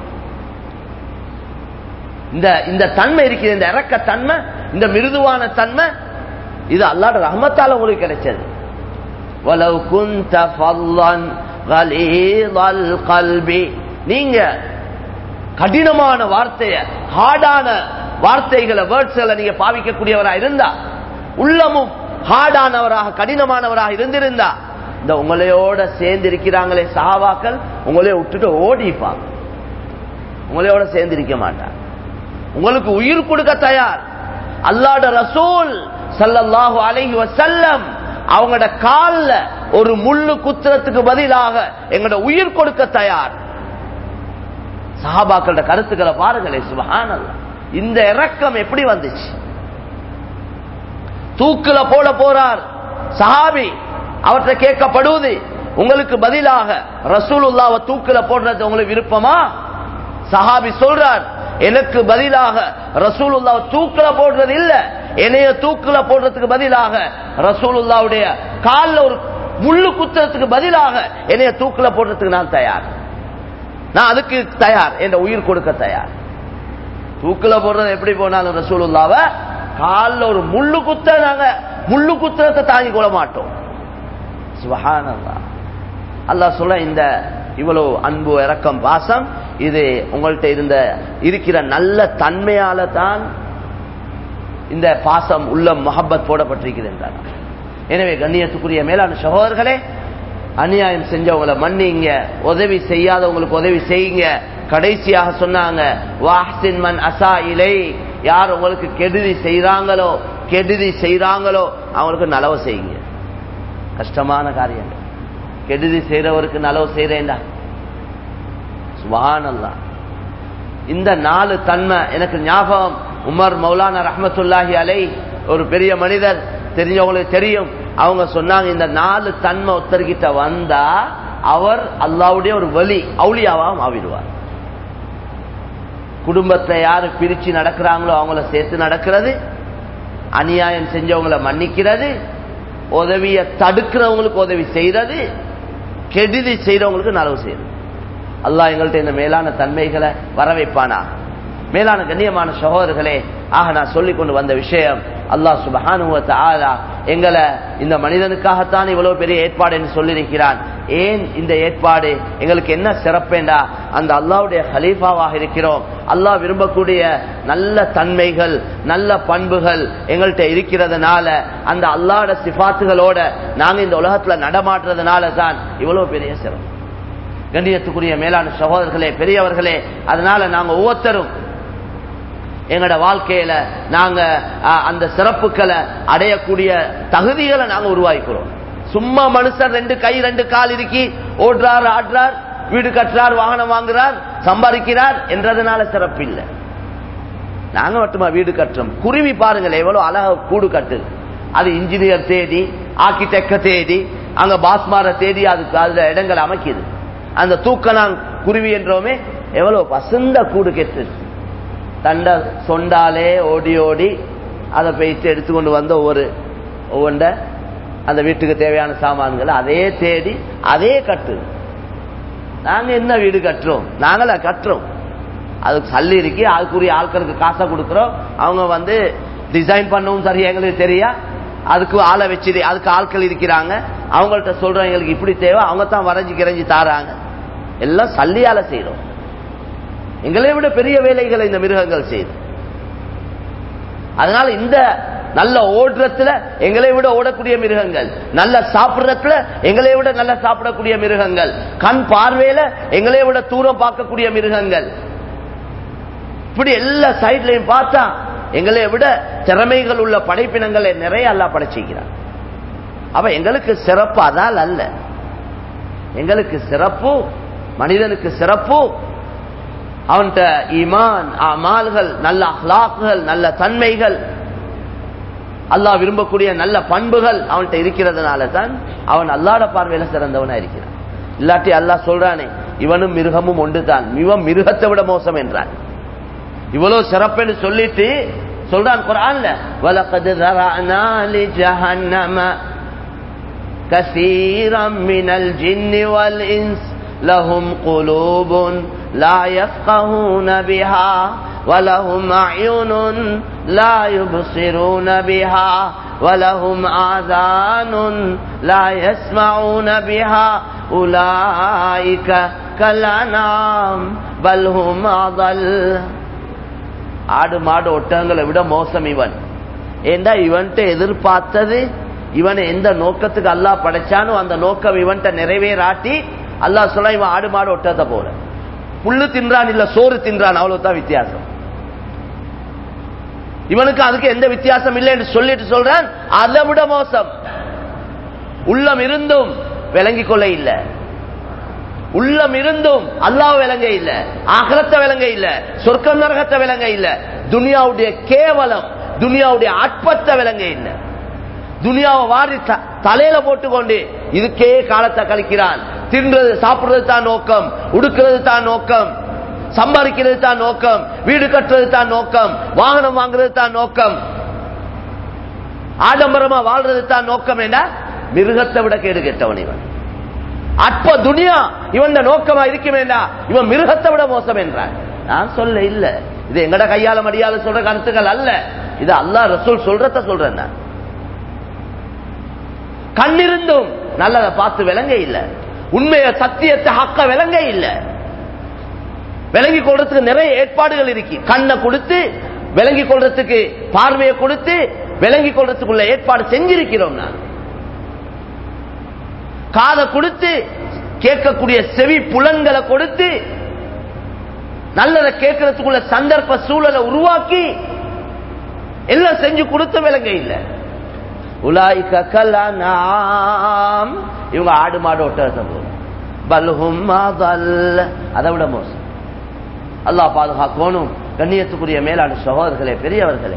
இந்த இந்த தன்மை இருக்குது இந்த இறக்க தன்மை இந்த மிருதுவான தன்மை இது அல்லாட ரஹ்மத்தால உங்களுக்கு கிடைச்சது وَلَوْ كُنْتَ فَظًّا غَلِيظَ الْقَلْبِ நீங்க கடினமான வார்த்தைய ஹார்டான வார்த்தைகளை வேர்ட்ஸ்களை நீங்க பாவிக்கக்கூடியவராக இருந்தா உள்ளமும் ஹார்டானவராக கடினமானவராக இருந்திருந்தா இந்த உங்களையோட சேர்ந்து இருக்கிறாங்களே சஹாபாக்கள் உங்களைய விட்டுட்டு ஓடிப்பாங்க உங்களையோட சேர்ந்து இருக்க மாட்டாங்க உங்களுக்கு உயிர் கொடுக்க தயார் அல்லாட ரசூல் ஸல்லல்லாஹு அலைஹி வஸல்லம் அவங்களோட கால்ல ஒரு முள்ளு குத்துறதுக்கு பதிலாக எங்களோட உயிர் கொடுக்க தயார் சஹாபாக்களோட கருத்துக்களை பாருங்களேன் சுபஹானல்லாஹ் இந்த இறக்கம் எப்படி வந்துச்சு தூக்குல போட போறார் சஹாபி அவற்றை கேட்கப்படுவது உங்களுக்கு பதிலாக ரசூலுல்லாவை தூக்குல போடுறது உங்களுக்கு விருப்பமா சஹாபி சொல்றார் எனக்கு பதிலாக ரசூலுல்லாவை தூக்குல போடுறது இல்ல என்னைய தூக்குல போடுறதுக்கு பதிலாக ரசூலுல்லாவுடைய கால்ல ஒரு முள்ளு குத்துறதுக்கு பதிலாக என்னைய தூக்குல போடுறதுக்கு நான் தயார் நான் அதுக்கு தயார் என் உயிர் கொடுக்க தயார் தூக்குல போடுறது எப்படி போனாலும் ரசூலுல்லாவ கால்ல ஒரு முள்ளு குத்த நாங்க முள்ளு குத்துறதை தாங்கி கொள்ள மாட்டோம் சுபஹானல்லாஹ் அல்லாஹ் சொல்ல இந்த இவ்வளவு அன்பு இரக்கம் பாசம் இது உங்கள்கிட்ட இருந்த இருக்கிற நல்ல தன்மையால தான் இந்த பாசம் உள்ள மொஹப்பத் போடப்பட்டிருக்கிறது எனவே கண்ணியத்துக்குரிய மேலான சகோதரர்களே அநியாயம் செஞ்சவங்களை மன்னிங்க உதவி செய்யாதவங்களுக்கு உதவி செய்யுங்க கடைசியாக சொன்னாங்க வாஹ்சின் மன் அசா இலை யார் உங்களுக்கு கெடுதி செய்றாங்களோ கெடுதி செய்றாங்களோ அவங்களுக்கு நலவு செய்யுங்க கஷ்டமான காரியங்கள் கெடுதி செய்றவருக்கு நலவு செய்றேன்டா சுபஹானல்லா இந்த நாலு தன்மை எனக்கு ஞாபகம் உமர் மௌலானா ரஹ்மத்துல்லாஹி அலை ஒரு பெரிய மனிதர் தெரிஞ்சவங்களுக்கு தெரியும் அவங்க சொன்னாங்க இந்த நாலு தன்மை ஒருத்தர்கிட்ட வந்தா அவர் அல்லாவுடைய ஒரு வலி அவுளியாவாகவும் ஆவிடுவார் குடும்பத்தை யாரு பிரிச்சு நடக்கிறாங்களோ அவங்கள சேர்த்து நடக்கிறது அநியாயம் செஞ்சவங்கள மன்னிக்கிறது உதவியை தடுக்கிறவங்களுக்கு உதவி செய்யறது கெடுதி செய்யறவங்களுக்கு நலவு செய்யறது அல்லாஹ் எங்கள்கிட்ட இந்த மேலான தன்மைகளை வர வைப்பானா மேலான கண்ணியமான சகோதரர்களே ஆக நான் சொல்லிக் கொண்டு வந்த விஷயம் அல்லாஹ் சுபஹானுவத்த ஆலா எங்களை இந்த மனிதனுக்காகத்தான் இவ்வளவு பெரிய ஏற்பாடு என்று சொல்லியிருக்கிறான் ஏன் இந்த ஏற்பாடு எங்களுக்கு என்ன சிறப்பேண்டா அந்த அல்லாவுடைய ஹலீஃபாவாக இருக்கிறோம் அல்லாஹ் விரும்பக்கூடிய நல்ல தன்மைகள் நல்ல பண்புகள் எங்கள்கிட்ட இருக்கிறதுனால அந்த அல்லாட சிபாத்துகளோட நாங்க இந்த உலகத்துல நடமாட்டுறதுனால தான் இவ்வளவு பெரிய சிறப்பு கண்ணியத்துக்குரிய மேலான சகோதரர்களே பெரியவர்களே அதனால நாங்க ஒவ்வொருத்தரும் எங்களோட வாழ்க்கையில நாங்க அஹ், அந்த சிறப்புகளை அடையக்கூடிய தகுதிகளை நாங்க உருவாக்கிறோம் சும்மா மனுஷன் ரெண்டு கை ரெண்டு கால் இருக்கி ஓடுறார் ஆடுறார் வீடு கட்டுறார் வாகனம் வாங்குறார் சம்பாதிக்கிறார் என்றதுனால சிறப்பு இல்லை நாங்க மட்டுமா வீடு கட்டுறோம் குருவி பாருங்களேன் எவ்வளவு அழகா கூடு கட்டுது அது இன்ஜினியர் தேடி ஆர்கிடெக்ட தேடி அங்க பாஸ்மார தேடி அதுக்கு அதுல இடங்கள் அமைக்குது அந்த தூக்கணாங் குருவி என்றோமே எவ்வளவு பசுந்த கூடு கெட்டு தண்ட சொண்டாலே ஓடி ஓடி அதை போயிட்டு எடுத்துக்கொண்டு வந்த ஒவ்வொரு ஒவ்வொண்ட அந்த வீட்டுக்கு தேவையான சாமான்களை அதே தேடி அதே கட்டு நாங்க என்ன வீடு கட்டுறோம் நாங்களா கட்டுறோம் அதுக்கு சல்லி இருக்கு அதுக்குரிய ஆட்களுக்கு காசை கொடுக்குறோம் அவங்க வந்து டிசைன் பண்ணவும் சரி எங்களுக்கு தெரியா அதுக்கு ஆளை வச்சு அதுக்கு ஆட்கள் இருக்கிறாங்க அவங்கள்ட்ட சொல்றோம் எங்களுக்கு இப்படி தேவை அவங்க தான் வரைஞ்சி கிரைஞ்சி தாராங்க எல்லாம் சல்லியால செய்யறோம் எங்களை விட பெரிய வேலைகளை இந்த மிருகங்கள் செய்யுது அதனால இந்த நல்ல ஓடுறதுல எங்களை விட ஓடக்கூடிய மிருகங்கள் நல்ல சாப்பிடுறதுல எங்களை விட நல்ல சாப்பிடக்கூடிய மிருகங்கள் கண் பார்வையில எங்களை விட தூரம் பார்க்கக்கூடிய மிருகங்கள் இப்படி எல்லா சைட்லையும் பார்த்தா எங்களை விட திறமைகள் உள்ள படைப்பினங்களை நிறைய அல்லா படைச்சிக்கிறார் அப்ப எங்களுக்கு சிறப்பு அதால் அல்ல எங்களுக்கு சிறப்பு மனிதனுக்கு சிறப்பு அவன்கிட்ட ஈமான் அமால்கள் நல்ல அஹ்லாக்குகள் நல்ல தன்மைகள் அல்லாஹ் விரும்பக்கூடிய நல்ல பண்புகள் அவன்கிட்ட இருக்கிறதுனால தான் அவன் அல்லாட பார்வையில சிறந்தவனா இருக்கிறான் இல்லாட்டி அல்லாஹ் சொல்றானே இவனும் மிருகமும் ஒன்றுதான் இவன் மிருகத்தை விட மோசம் என்றான் இவ்வளவு சிறப்புன்னு சொல்லிட்டு சொல்றான் குரான்ல வலகது ذرأنا لجهنم كثيرا من الجن والإنس لهم قلوب لا يفقهون بها ولهم أعين لا يبصرون بها ولهم آذان لا يسمعون بها أولئك كالأنعام بل هم أضل ஆடு மாடு ஒட்டகங்களை விட மோசம் இவன் ஏண்டா இவன்ட்ட எதிர்பார்த்தது இவனை எந்த நோக்கத்துக்கு அல்லாஹ் படைச்சானோ அந்த நோக்கம் இவன்ட்ட நிறைவேறாட்டி அல்லாஹ் சொல்ல இவன் ஆடு மாடு ஒட்டத்தை போல புல்லு தின்றான் இல்ல சோறு தின்றான் அவ்வளவுதான் வித்தியாசம் இவனுக்கு அதுக்கு எந்த வித்தியாசம் இல்லை என்று சொல்லிட்டு சொல்றான் அதை விட மோசம் உள்ளம் இருந்தும் விளங்கிக் கொள்ள இல்லை உள்ளம் இருந்தும் அல்லாஹ் விளங்க இல்ல ஆகலத்தை விளங்க இல்ல சொர்க்கம் நரகத்தை விளங்க இல்ல துனியாவுடைய கேவலம் துனியாவுடைய அற்பத்தை விளங்க இல்ல துனியாவை வாரி த- தலையில போட்டுக்கொண்டு இதுக்கே காலத்தை கழிக்கிறான் தின்றது சாப்பிடுறது தான் நோக்கம் உடுக்கிறது தான் நோக்கம் சம்பாதிக்கிறது தான் நோக்கம் வீடு கட்டுறது தான் நோக்கம் வாகனம் வாங்குறது தான் நோக்கம் ஆடம்பரமா வாழ்றது தான் நோக்கம் என்ன மிருகத்தை விட கேடு கெட்டவன் இவன் அற்ப துனியா இவன் நோக்கமா இருக்க வேண்டாம் இவன் மிருகத்தை விட மோசம் என்றான் நான் சொல்ல இல்ல இது எங்கட கையால மடியால சொல்ற கருத்துக்கள் அல்ல இது அல்லாஹ் ரசூல் சொல்றத சொல்றேன் நான் கண்ணிருந்தும் நல்லதை பார்த்து விளங்க இல்ல உண்மைய சத்தியத்தை ஹக்க விளங்க இல்ல விளங்கி கொள்றதுக்கு நிறைய ஏற்பாடுகள் இருக்கு கண்ணை கொடுத்து விளங்கி கொள்றதுக்கு பார்வையை கொடுத்து விளங்கி கொள்றதுக்குள்ள ஏற்பாடு செஞ்சிருக்கிறோம் நான் காதை கொடுத்து கேட்கக்கூடிய செவி புலன்களை கொடுத்து நல்லதை கேட்கறதுக்குள்ள சந்தர்ப்ப சூழலை உருவாக்கி எல்லாம் செஞ்சு கொடுத்து விளங்க இல்ல உலாய்க கலனாம் இவங்க ஆடு மாடு ஒட்டத்தை போல பல்ஹும் அதை விட மோசம் அல்லாஹ் பாதுகாக்கணும் கண்ணியத்துக்குரிய மேலான சகோதரர்களே பெரியவர்களே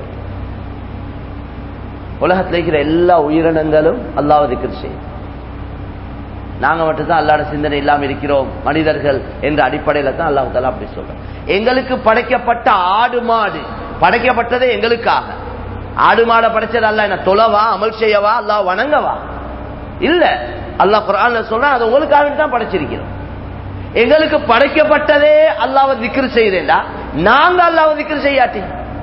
உலகத்தில் இருக்கிற எல்லா உயிரினங்களும் அல்லாஹ் திக்ர் செய்யும் நாங்க மட்டும்தான் அல்லாட சிந்தனை இல்லாம இருக்கிறோம் மனிதர்கள் என்ற அடிப்படையில தான் அல்லாஹ் தலா அப்படி சொல்றோம் எங்களுக்கு படைக்கப்பட்ட ஆடு மாடு படைக்கப்பட்டதே எங்களுக்காக ஆடு மாடை படைச்சது அல்ல என்ன தொலைவா அமல் செய்யவா அல்லாஹ் வணங்கவா இல்ல அல்லாஹ் குரான்ல சொல்றா அது உங்களுக்காக தான் படைச்சிருக்கிறோம் எங்களுக்கு படைக்கப்பட்டதே அல்லாவை திக்ரு செய்தேன்டா நாங்க அல்லாவை திக்ரு செய்யாட்டி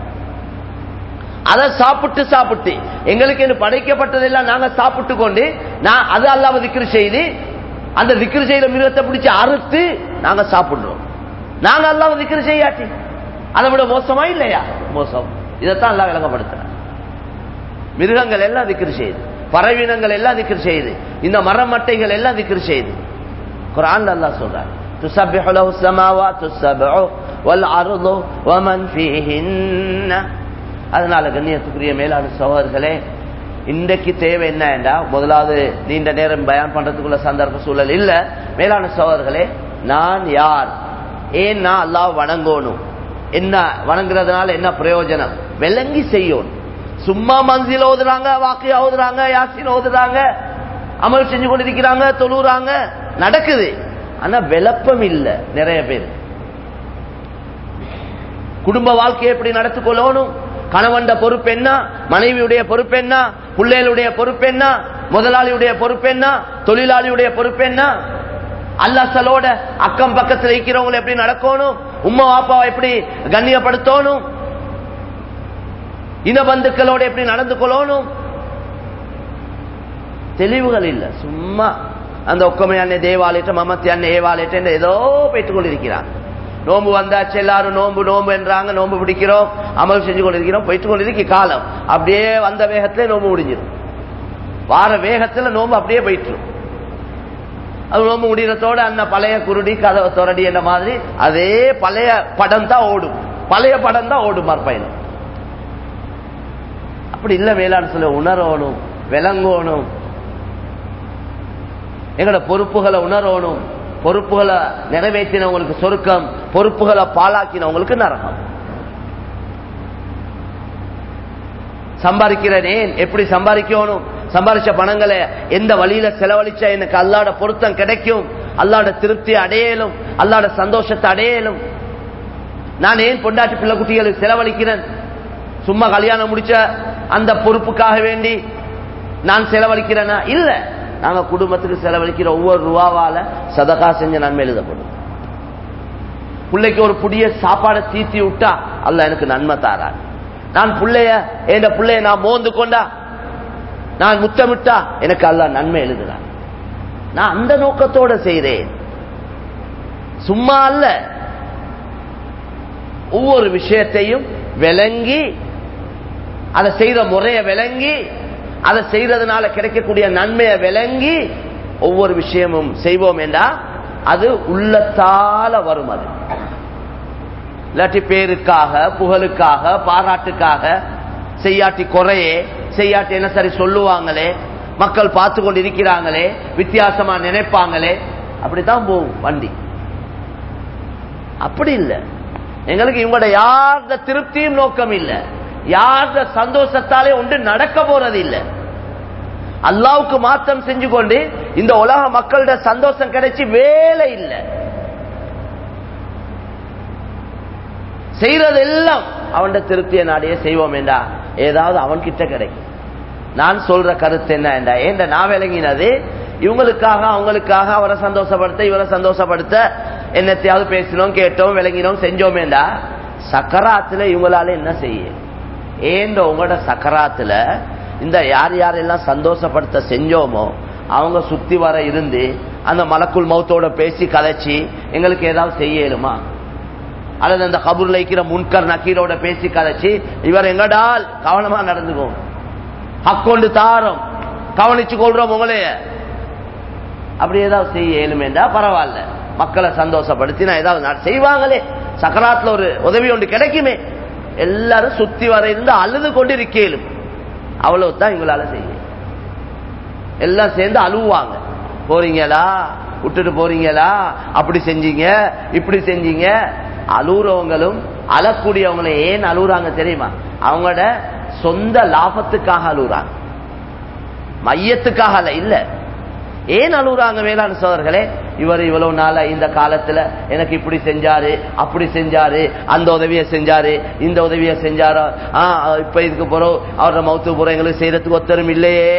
அதை சாப்பிட்டு சாப்பிட்டு எங்களுக்கு என்ன படைக்கப்பட்டதெல்லாம் நாங்க சாப்பிட்டு கொண்டு நான் அது அல்லாம திக்ரு செய்து அந்த திக்ரு செய்த மிருகத்தை பிடிச்சு அறுத்து நாங்க சாப்பிடுறோம் நாங்க அல்லாம திக்ரு செய்யாட்டி அதை விட மோசமா இல்லையா மோசம் இதைத்தான் எல்லாம் விளங்கப்படுத்துற மிருகங்கள் எல்லாம் திக்ரு செய்யுது பறவினங்கள் எல்லாம் திக்ரு செய்யுது இந்த மரமட்டைகள் எல்லாம் திக்ரு செய்யுது குரான் அல்லாஹ் சொல்றார் تسبح له السماوات السبع والأرض ومن فيهن அதனால கண்ணியத்துக்குரிய மேலான சகோதரர்களே இன்றைக்கு தேவை என்னண்டா முதலாவது நீண்ட நேரம் பயான் பண்றதுக்குள்ள சந்தர்ப்ப சூழல் இல்ல மேலான சகோதரர்களே நான் யார் ஏன் நான் அல்லாஹ் வணங்கணும் என்ன வணங்குறதுனால என்ன பிரயோஜனம் விளங்கி செய்யணும் சும்மா மன்சில் ஓதுறாங்க வாக்கியா ஓதுறாங்க யாசின் ஓதுறாங்க அமல் செஞ்சு கொண்டிருக்கிறாங்க தொழுறாங்க நடக்குது ஆனா விளப்பம் இல்ல நிறைய பேர் குடும்ப வாழ்க்கையை எப்படி நடத்திக் கொள்ளணும் கணவன்ட பொறுப்பு என்ன மனைவியுடைய பொறுப்பு என்ன பிள்ளைகளுடைய பொறுப்பு என்ன முதலாளியுடைய பொறுப்பு என்ன தொழிலாளியுடைய பொறுப்பு என்ன அல்லசலோட அக்கம் பக்கத்தில் இருக்கிறவங்களை எப்படி நடக்கணும் உம்மா வாப்பாவை எப்படி கண்ணியப்படுத்தணும் இன பந்துக்களோட எப்படி நடந்து கொள்ளணும் தெளிவுகள் இல்ல சும்மா அந்த ஒக்கமையான தேவாலயத்தை மமத்தியான ஏவாலயத்தை ஏதோ போயிட்டுக் கொண்டிருக்கிறான் நோம்பு வந்தாச்சு எல்லாரும் நோம்பு நோம்பு என்றாங்க நோம்பு பிடிக்கிறோம் அமல் செஞ்சு கொண்டிருக்கிறோம் போயிட்டு கொண்டிருக்க காலம் அப்படியே வந்த வேகத்திலே நோம்பு முடிஞ்சிடும் வார வேகத்துல நோம்பு அப்படியே போயிட்டு அது நோம்பு முடிகிறதோட அந்த பழைய குருடி கதவை துரடி என்ற மாதிரி அதே பழைய படம் தான் ஓடும் பழைய படம் தான் ஓடும் மறுப்பயணம் அப்படி இல்ல மேலான்னு சொல்ல உணரணும் விளங்கணும் எங்களோட பொறுப்புகளை உணரணும் பொறுப்புகளை நிறைவேற்றினவங்களுக்கு சொருக்கம் பொறுப்புகளை பாலாக்கினவங்களுக்கு நரகம் சம்பாதிக்கிறேன் எப்படி சம்பாதிக்கணும் சம்பாதிச்ச பணங்களை எந்த வழியில செலவழிச்சா எனக்கு அல்லாட பொருத்தம் கிடைக்கும் அல்லாட திருப்தி அடையலும் அல்லாட சந்தோஷத்தை அடையலும் நான் ஏன் பொண்டாட்டி பிள்ளை குட்டிகளுக்கு செலவழிக்கிறேன் சும்மா கல்யாணம் முடிச்ச அந்த பொறுப்புக்காக வேண்டி நான் செலவழிக்கிறேனா இல்ல நாங்க குடும்பத்துக்கு செலவழிக்கிற ஒவ்வொரு ரூபாவால சதகா செஞ்ச நன்மை எழுதப்படும் பிள்ளைக்கு ஒரு புதிய சாப்பாடை தீத்தி விட்டா அல்ல எனக்கு நன்மை தாரான் நான் பிள்ளைய என் பிள்ளைய நான் மோந்து கொண்டா நான் முத்தமிட்டா எனக்கு அல்ல நன்மை எழுதுறான் நான் அந்த நோக்கத்தோட செய்றேன் சும்மா அல்ல ஒவ்வொரு விஷயத்தையும் விளங்கி அதை செய்த முறையை விளங்கி அதை செய்யறதுனால கிடைக்கக்கூடிய நன்மையை விளங்கி ஒவ்வொரு விஷயமும் செய்வோம் என்றா அது உள்ளத்தால வரும் அது இல்லாட்டி பேருக்காக புகழுக்காக பாராட்டுக்காக செய்யாட்டி குறையே செய்யாட்டி என்ன சரி சொல்லுவாங்களே மக்கள் பார்த்து கொண்டு இருக்கிறாங்களே வித்தியாசமா நினைப்பாங்களே அப்படித்தான் போகும் வண்டி அப்படி இல்லை எங்களுக்கு இவங்களோட யார்த திருப்தியும் நோக்கம் இல்லை யார்த சந்தோஷத்தாலே ஒன்று நடக்க போறது இல்லை அல்லாவுக்கு மாத்தம் செஞ்சு கொண்டு இந்த உலக மக்களோட சந்தோஷம் கிடைச்சி வேலை இல்லை செய்யறது எல்லாம் அவன் திருப்தியை நாடியே செய்வோம் என்றா ஏதாவது அவன் கிட்ட கிடைக்கும் நான் சொல்ற கருத்து என்ன என்றா ஏண்ட நான் விளங்கினது இவங்களுக்காக அவங்களுக்காக அவரை சந்தோஷப்படுத்த இவரை சந்தோஷப்படுத்த என்னத்தையாவது பேசினோம் கேட்டோம் விளங்கினோம் செஞ்சோமேண்டா சக்கராத்துல இவங்களால என்ன செய்ய ஏண்ட உங்களோட சக்கராத்துல இந்த யார் யாரெல்லாம் சந்தோஷப்படுத்த செஞ்சோமோ அவங்க சுத்தி வர இருந்து அந்த மலக்குள் மௌத்தோட பேசி கதைச்சி எங்களுக்கு ஏதாவது செய்யலுமா அல்லது அந்த கபூர்ல இருக்கிற முன்கர் நக்கீரோட பேசி கதைச்சி இவர் எங்கடால் கவனமா நடந்துக்கும் அக்கொண்டு தாரோம் கவனிச்சு கொள்றோம் உங்களைய அப்படி ஏதாவது செய்ய இயலுமேண்டா பரவாயில்ல மக்களை சந்தோஷப்படுத்தினா ஏதாவது செய்வாங்களே சக்கராத்துல ஒரு உதவி ஒன்று கிடைக்குமே எல்லாரும் சுத்தி வர இருந்து அழுது கொண்டு இருக்கேலும் அவ்வளவுதான் இவங்களால செய்ய எல்லாம் சேர்ந்து அழுவாங்க போறீங்களா விட்டுட்டு போறீங்களா அப்படி செஞ்சீங்க இப்படி செஞ்சீங்க அழுறவங்களும் அழக்கூடியவங்களும் ஏன் அழுகுறாங்க தெரியுமா அவங்களோட சொந்த லாபத்துக்காக அழுகுறாங்க மையத்துக்காக அல்ல இல்ல ஏன் அழுகுறாங்க வேளாண் சோதர்களே இவர் இவ்வளவு நாள இந்த காலத்துல எனக்கு இப்படி செஞ்சாரு அப்படி செஞ்சாரு அந்த உதவியை செஞ்சாரு இந்த உதவியை செஞ்சாரோ ஆஹ் இப்ப இதுக்கு போறோம் அவரோட மௌத்து போறோம் எங்களுக்கு செய்யறதுக்கு ஒத்தரும் இல்லையே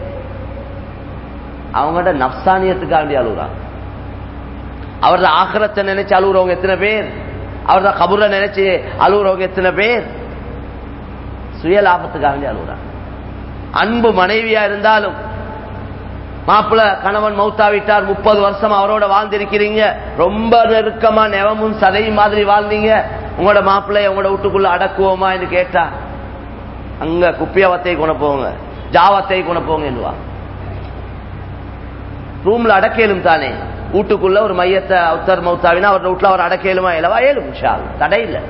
அவங்களோட நப்சானியத்துக்காக வேண்டி அழுகுறாங்க அவரோட ஆக்கிரத்தை நினைச்சு அழுகுறவங்க எத்தனை பேர் அவரோட கபூரை நினைச்சு அழுகுறவங்க எத்தனை பேர் சுய லாபத்துக்காக வேண்டி அழுகுறாங்க அன்பு மனைவியா இருந்தாலும் மாப்பிள்ள கணவன் மௌத்தாவிட்டார் முப்பது வருஷம் அவரோட வாழ்ந்திருக்கிறீங்க ரொம்ப நெருக்கமா நெவமும் சதையும் மாதிரி வாழ்ந்தீங்க உங்களோட மாப்பிள்ளைய உங்களோட வீட்டுக்குள்ள அடக்குவோமா என்று கேட்டா அங்க குப்பியவத்தை கொண்டு போங்க ஜாவத்தை கொண்டு போங்க என்னவா ரூம்ல அடக்கலும் தானே வீட்டுக்குள்ள ஒரு மையத்தை உத்தர் மௌத்தாவினா அவர் வீட்டுல அவர் அடக்கலுமா இல்லவா ஏழும் இன்ஷா அல்லாஹ். தடை இல்லை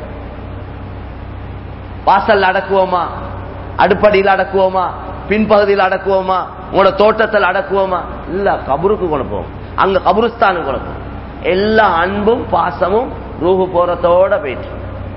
வாசல் அடக்குவோமா அடுப்படியில் அடக்குவோமா பின்பகுதியில் அடக்குவோமா உங்களோட தோட்டத்தில் அடக்குவோமா இல்ல கபருக்கு கொண்டு அங்க கபருஸ்தானுக்கு கொண்டு எல்லா அன்பும் பாசமும் ரூஹு போறதோட போயிட்டு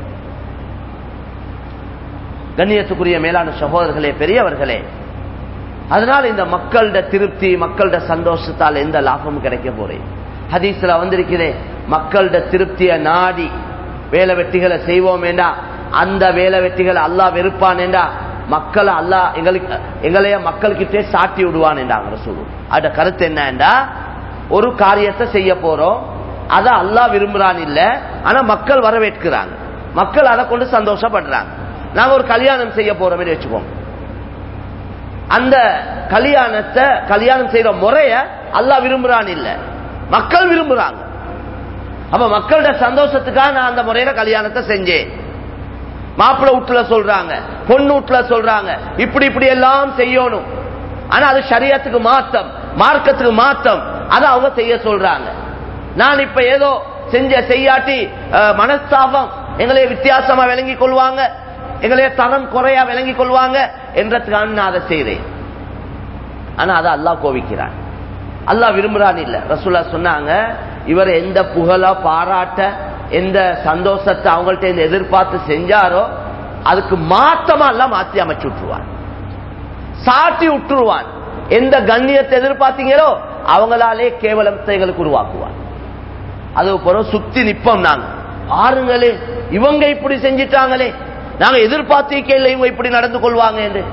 கண்ணியத்துக்குரிய மேலான சகோதரர்களே பெரியவர்களே அதனால இந்த மக்களோட திருப்தி மக்களோட சந்தோஷத்தால் எந்த லாபமும் கிடைக்க போறேன் ஹதீஸ்ல வந்திருக்கிறே மக்களோட திருப்திய நாடி வேலை வெட்டிகளை செய்வோம் என்றா அந்த வேலை வெட்டிகளை அல்லாஹ் வெறுப்பான் என்றா மக்களை அல்லாஹ் எங்களுக்கு எங்களைய மக்கள்கிட்டே சாட்டி விடுவான் என்றாங்க சொல்லுவோம் அதோட கருத்து என்னண்டா ஒரு காரியத்தை செய்ய போறோம் அதை அல்லாஹ் விரும்புறான் இல்ல ஆனா மக்கள் வரவேற்கிறாங்க மக்கள் அதை கொண்டு சந்தோஷப்படுறாங்க நாங்க ஒரு கல்யாணம் செய்ய போறோம் வச்சுக்கோங்க அந்த கல்யாணத்தை கல்யாணம் செய்யற முறைய அல்லாஹ் விரும்புறான் இல்ல மக்கள் விரும்புறாங்க அப்ப மக்களோட சந்தோஷத்துக்காக நான் அந்த முறையில கல்யாணத்தை செஞ்சேன் மாப்பிள்ளை வீட்டுல சொல்றாங்க பொண்ணு வீட்டுல சொல்றாங்க இப்படி இப்படி எல்லாம் செய்யணும் ஆனா அது சரியத்துக்கு மாத்தம் மார்க்கத்துக்கு மாத்தம் அதை அவங்க செய்ய சொல்றாங்க நான் இப்ப ஏதோ செஞ்ச செய்யாட்டி அஹ், மனஸ்தாபம் எங்களை வித்தியாசமா விளங்கி கொள்வாங்க எங்களைய தரம் குறையா விளங்கி கொள்வாங்க என்றதுக்காக நான் அதை செய்தேன் ஆனா அதை அல்லாஹ் கோவிக்கிறான் அல்லாஹ் விரும்புறான் இல்ல ரசூல்லா சொன்னாங்க இவர் எந்த புகழ பாராட்ட எந்த சந்தோஷத்தை அவங்கள்ட்ட இருந்து எதிர்பார்த்து செஞ்சாரோ அதுக்கு மாத்தமா எல்லாம் மாத்தி அமைச்சு விட்டுருவான் சாட்டி விட்டுருவான் எந்த கண்ணியத்தை எதிர்பார்த்தீங்களோ அவங்களாலே கேவலத்தை எங்களுக்கு உருவாக்குவான் அது பிறகு சுத்தி நிப்போம் நாங்க பாருங்களே இவங்க இப்படி செஞ்சிட்டாங்களே நாங்க எதிர்பார்த்திருக்கல இவங்க இப்படி நடந்து கொள்வாங்க என்று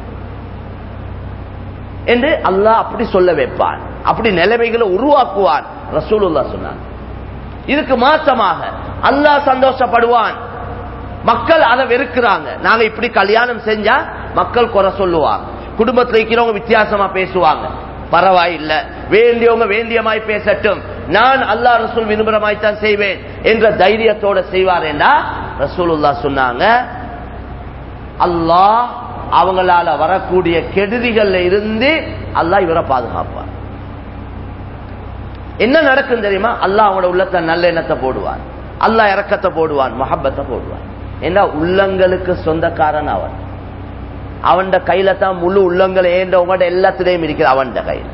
என்று அல்லாஹ் அப்படி சொல்ல வைப்பான் அப்படி நிலைமைகளை உருவாக்குவான் ரசூலுல்லா சொன்னான் இதுக்கு மாற்றமாக அல்லாஹ் சந்தோஷப்படுவான் மக்கள் அதை வெறுக்கிறாங்க நாங்க இப்படி கல்யாணம் செஞ்சா மக்கள் குறை சொல்லுவாங்க குடும்பத்தில் இருக்கிறவங்க வித்தியாசமா பேசுவாங்க பரவாயில்ல வேண்டியவங்க வேண்டியமாய் பேசட்டும் நான் அல்லாஹ் ரசூல் விரும்புறமாய் தான் செய்வேன் என்ற தைரியத்தோட செய்வார் என்றா ரசூலுல்லா சொன்னாங்க அல்லாஹ் அவங்களால வரக்கூடிய கெடுதிகள்ல இருந்து அல்லாஹ் இவரை பாதுகாப்பார் என்ன நடக்கும் தெரியுமா அல்லாஹ் அவங்களோட உள்ளத்தை நல்ல எண்ணத்தை போடுவான் அல்லாஹ் இறக்கத்தை போடுவான் மஹப்பத்தை போடுவான் ஏன்னா உள்ளங்களுக்கு சொந்தக்காரன் அவன் அவன் கையில தான் முழு உள்ளங்கள் ஏண்ட உங்கள்ட்ட எல்லாத்திலையும் இருக்குது அவன் கையில்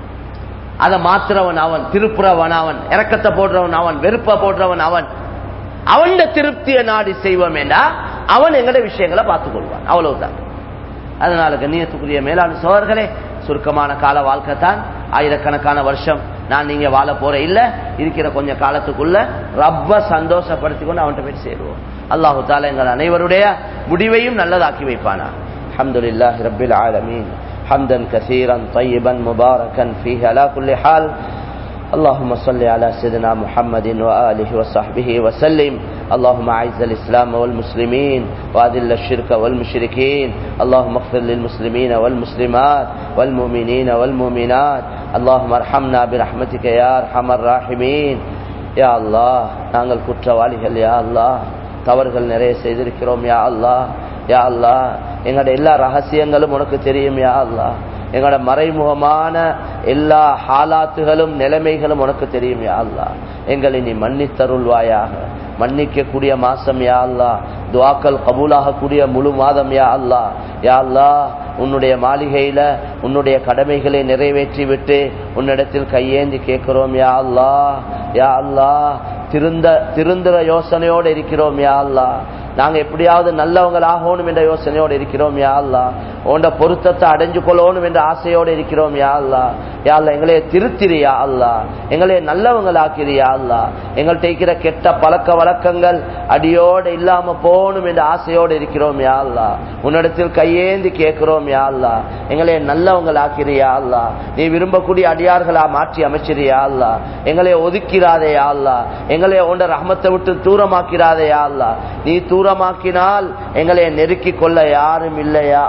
அதை மாத்துறவன் அவன் திருப்புறவன் அவன் இறக்கத்தை போடுறவன் அவன் வெறுப்ப போடுறவன் அவன் அவன் திருப்தியை நாடி செய்வோம் என்றா அவன் எங்கட விஷயங்களை பார்த்துக் கொள்வான் அவ்வளவுதான் அதனால கண்ணியத்துக்குரிய மேலாண் சோழர்களே சுருக்கமான கால வாழ்க்கை தான் ஆயிரக்கணக்கான வருஷம் நான் நீங்க வாழ போற இல்ல இருக்கிற கொஞ்ச காலத்துக்குள்ள ரப்ப சந்தோஷப்படுத்திக் கொண்டு அவன்கிட்ட போய் சேருவோம் அல்லாஹு தாலா எங்கள் அனைவருடைய முடிவையும் நல்லதாக்கி வைப்பானா அல்ஹம்துலில்லாஹி ரப்பில் ஆலமீன் حمدا كثيرا طيبا مباركا فيه على كل حال اللهم صل على سيدنا محمد وآله وصحبه وسلم اللهم أعز الإسلام والمسلمين وأذل الشرك والمشركين اللهم اغفر للمسلمين والمسلمات والمؤمنين والمؤمنات اللهم ارحمنا برحمتك يا أرحم الراحمين يا الله நாங்கள் குற்றவாளிகள் யா அல்லாஹ் தவறுகள் நிறைய செய்திருக்கிறோம் யா அல்லாஹ் யா அல்லாஹ் எங்களோட எல்லா ரகசியங்களும் உனக்கு தெரியும் யா அல்லாஹ் எங்களோட மறைமுகமான எல்லா ஹாலாத்துகளும் நிலைமைகளும் உனக்கு தெரியும் யா அல்லாஹ் எங்களை நீ மன்னித்தருள்வாயாக மன்னிக்கக்கூடிய மாசம் யா அல்லாஹ் துவாக்கள் கபூலாகக்கூடிய முழு மாதம் யா அல்லாஹ் யா அல்லாஹ் உன்னுடைய மாளிகையில உன்னுடைய கடமைகளை நிறைவேற்றி விட்டு உன்னிடத்தில் கையேந்தி கேட்கிறோம் யா அல்லாஹ் யா அல்லாஹ் திருந்த திருந்துற யோசனையோடு இருக்கிறோம் யா அல்லாஹ் நாங்க எப்படியாவது நல்லவங்கள் ஆகணும் என்ற யோசனையோடு இருக்கிறோம் யா அல்லா உண்ட பொருத்தத்தை அடைஞ்சு கொள்ளணும் என்ற ஆசையோடு இருக்கிறோம் யா அல்லா யா அல்லா எங்களைய திருத்திரியா அல்லா எங்களைய நல்லவங்கள் ஆக்கிறியா அல்லா எங்கள்கிட்ட இருக்கிற கெட்ட பழக்க வழக்கங்கள் அடியோடு இல்லாம போகணும் என்ற ஆசையோடு இருக்கிறோம் யா அல்லா உன்னிடத்தில் கையேந்தி கேட்கிறோம் யா அல்லா எங்களைய நல்லவங்கள் ஆக்கிறியா அல்லா நீ விரும்பக்கூடிய அடியார்களா மாற்றி அமைச்சிரியா அல்லா எங்களைய ஒதுக்கிறாதே யா அல்லா எங்களைய உண்ட ரஹமத்தை விட்டு தூரமாக்கிறாதே யா அல்லா நீ தூரமாக்கினால் எங்களை நெருக்கிக் கொள்ள யாரும் இல்லையா அல்லா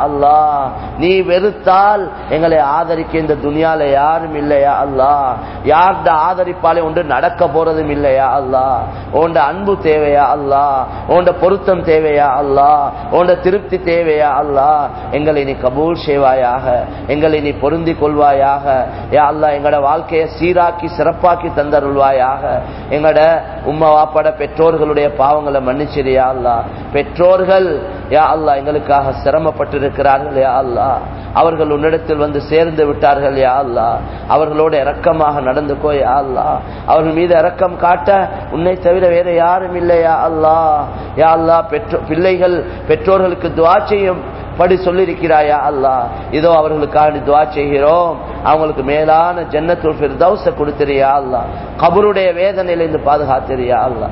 நீ வெறுத்தால் எங்களை ஆதரிக்க இந்த துனியால யாரும் இல்லையா அல்லா யார்ட ஆதரிப்பாலே ஒன்று நடக்க போறதும் இல்லையா அல்லா உண்ட அன்பு தேவையா அல்லா உண்ட பொருத்தம் தேவையா அல்லா உண்ட திருப்தி தேவையா அல்லா எங்களை நீ கபூல் செய்வாயாக எங்களை நீ பொருந்தி கொள்வாயாக யா அல்லா எங்களோட வாழ்க்கையை சீராக்கி சிறப்பாக்கி தந்தருள்வாயாக எங்களோட உம்மா வாப்பாட பெற்றோர்களுடைய பாவங்களை மன்னிச்சிரியா அல்லா பெற்றோர்கள் யா அல்லா எங்களுக்காக சிரமப்பட்டிருக்கிறார்கள் யா அல்லா அவர்கள் உன்னிடத்தில் வந்து சேர்ந்து விட்டார்கள் யா அல்லா அவர்களோட இரக்கமாக நடந்துக்கோ யா அல்லா அவர்கள் மீது இரக்கம் காட்ட உன்னை தவிர வேற யாரும் இல்லையா அல்லா யா அல்லா பெற்றோ பிள்ளைகள் பெற்றோர்களுக்கு துவா செய்யும் படி சொல்லிருக்கிறாயா அல்லா இதோ அவர்களுக்காக துவா செய்கிறோம் அவங்களுக்கு மேலான ஜன்னத்துல் ஃபிர்தௌஸ கொடுத்திரியா அல்லா கபருடைய வேதனையிலிருந்து பாதுகாத்திரியா அல்லா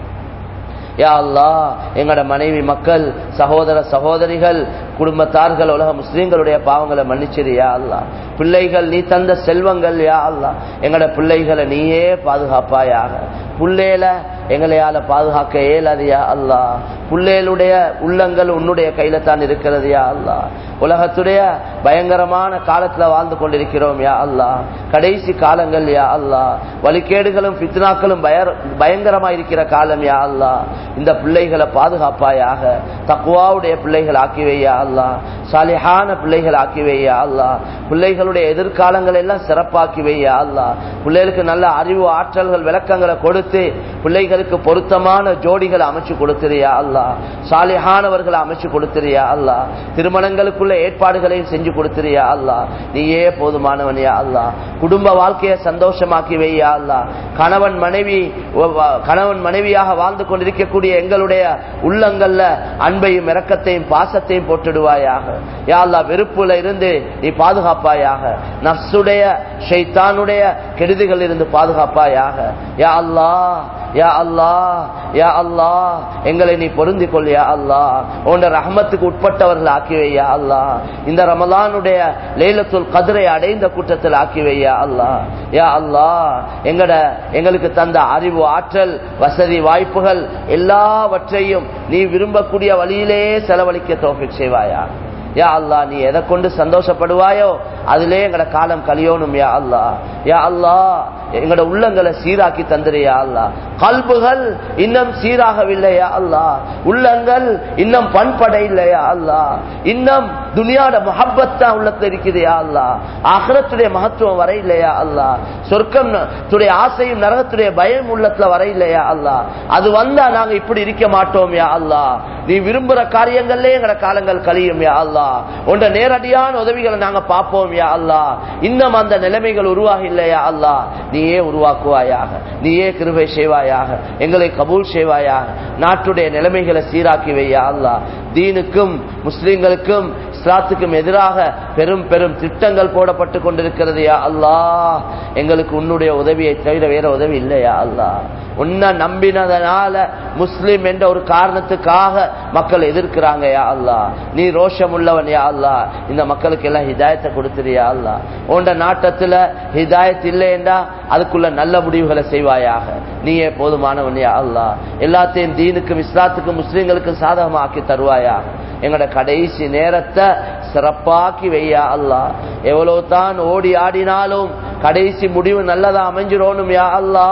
யா அல்லா எங்கட மனைவி மக்கள் சகோதர சகோதரிகள் குடும்பத்தார்கள் உலக முஸ்லீம்களுடைய பாவங்களை மன்னிச்சிரியா அல்லா பிள்ளைகள் நீ தந்த செல்வங்கள் யா அல்லா எங்கட பிள்ளைகளை நீயே பாதுகாப்பாயாக புள்ளேல எங்களையால பாதுகாக்க இயலாதியா அல்லா புள்ளேலுடைய உள்ளங்கள் உன்னுடைய கையில தான் இருக்கிறது யா அல்லா உலகத்துடைய பயங்கரமான காலத்துல வாழ்ந்து கொண்டிருக்கிறோம் யா அல்லா கடைசி காலங்கள் யா அல்லா வழிகேடுகளும் பித்னாக்களும் பயங்கரமா இருக்கிற காலம் யா அல்லா இந்த பிள்ளைகளை பாதுகாப்பாயாக தக்குவாவுடைய பிள்ளைகள் ஆக்கி வையா அல்லா சாலிஹான பிள்ளைகள் ஆக்கி வையா அல்லா பிள்ளைகளுடைய எதிர்காலங்கள் எல்லாம் சிறப்பாக்கி வையா அல்லா பிள்ளைகளுக்கு நல்ல அறிவு ஆற்றல்கள் விளக்கங்களை கொடுத்து பிள்ளைகளுக்கு பொருத்தமான ஜோடிகளை அமைச்சு கொடுத்துறியா அல்லா சாலிஹானவர்களை அமைச்சு கொடுத்துறியா அல்லா திருமணங்களுக்குள்ள ஏற்பாடுகளையும் செஞ்சு கொடுத்துறியா அல்லா நீயே போதுமானவனியா அல்லா குடும்ப வாழ்க்கையை சந்தோஷமாக்கி வையா அல்லா கணவன் மனைவி கணவன் மனைவியாக வாழ்ந்து கொண்டிருக்கக்கூடிய எங்களுடைய உள்ளங்கள்ல அன்பையும் இரக்கத்தையும் பாசத்தையும் போட்டுடுவாயாக யா அல்லா வெறுப்புல இருந்து நீ பாதுகாப்பாயாக நப்சுடைய ஷைத்தானுடைய கெடுதிகள் இருந்து பாதுகாப்பாயாக யா அல்லா யா அல்லா யா அல்லா எங்களை நீ பொருந்தி கொள் யா அல்லா உன் ரஹமத்துக்கு உட்பட்டவர்கள் ஆக்கி வையா அல்லா இந்த ரமலானுடைய லேலத்துல் கதிரை அடைந்த கூட்டத்தில் ஆக்கி வையா அல்லா யா அல்லா எங்கட எங்களுக்கு தந்த அறிவு ஆற்றல் வசதி வாய்ப்புகள் எல்லாவற்றையும் நீ விரும்பக்கூடிய வழியிலே செலவழிக்க தோஃபிக் செய்வாயா யா அல்லா நீ எதை கொண்டு சந்தோஷப்படுவாயோ அதிலே எங்கட காலம் கழியோனும் யா அல்லா யா அல்லா எங்கட உள்ளங்களை சீராக்கி தந்துறியா அல்லா கல்புகள் இன்னும் சீராகவில்லையா அல்லா உள்ளங்கள் இன்னும் பண்படை இல்லையா அல்லா இன்னும் துனியாட மஹப்பத்தா உள்ளத்துல இருக்குது யா அல்லா ஆகரத்துடைய மகத்துவம் வர இல்லையா அல்லா சொர்க்கம் துடைய ஆசையும் நரகத்துடைய பயம் உள்ளத்துல வர இல்லையா அல்லா அது வந்தா நாங்க இப்படி இருக்க மாட்டோம் யா அல்லா நீ விரும்புற காரியங்கள்ல எங்கட காலங்கள் கழியும் யா அல்லா உண்ட நேரடியான உதவிகளை நாங்க பார்ப்போம் யா அல்லா இன்னும் அந்த நிலைமைகள் உருவாக இல்லையா அல்லா நீயே உருவாக்குவாயாக நீயே கிருபை செய்வாயாக எங்களை கபூல் செய்வாயாக நாட்டுடைய நிலைமைகளை சீராக்கி வையா அல்லா தீனுக்கும் முஸ்லிம்களுக்கும் இஸ்லாத்துக்கும் எதிராக பெரும் பெரும் திட்டங்கள் போடப்பட்டு கொண்டிருக்கிறது யா அல்லா எங்களுக்கு உன்னுடைய உதவியை தவிர வேற உதவி இல்லையா அல்லா உன்னை நம்பினதனால முஸ்லிம் என்ற ஒரு காரணத்துக்காக மக்கள் எதிர்க்கிறாங்க யா அல்லா நீ ரோஷம் உள்ளவன் யா அல்லா இந்த மக்களுக்கு எல்லாம் ஹிதாயத்தை கொடுத்துறியா அல்லா உண்ட நாட்டத்துல ஹிதாயத் இல்லையண்டா அதுக்குள்ள நல்ல முடிவுகளை செய்வாயாக நீயே போதுமானவன் யா அல்லா எல்லாத்தையும் தீனுக்கும் இஸ்லாத்துக்கும் முஸ்லிம்களுக்கும் சாதகமாக்கி தருவாயாக எங்கட கடைசி நேரத்தை சிறப்பாக்கி வையா அல்லா எவ்வளவு தான் ஓடி ஆடினாலும் கடைசி முடிவு நல்லதா அமைஞ்சிரோனும் யா அல்லா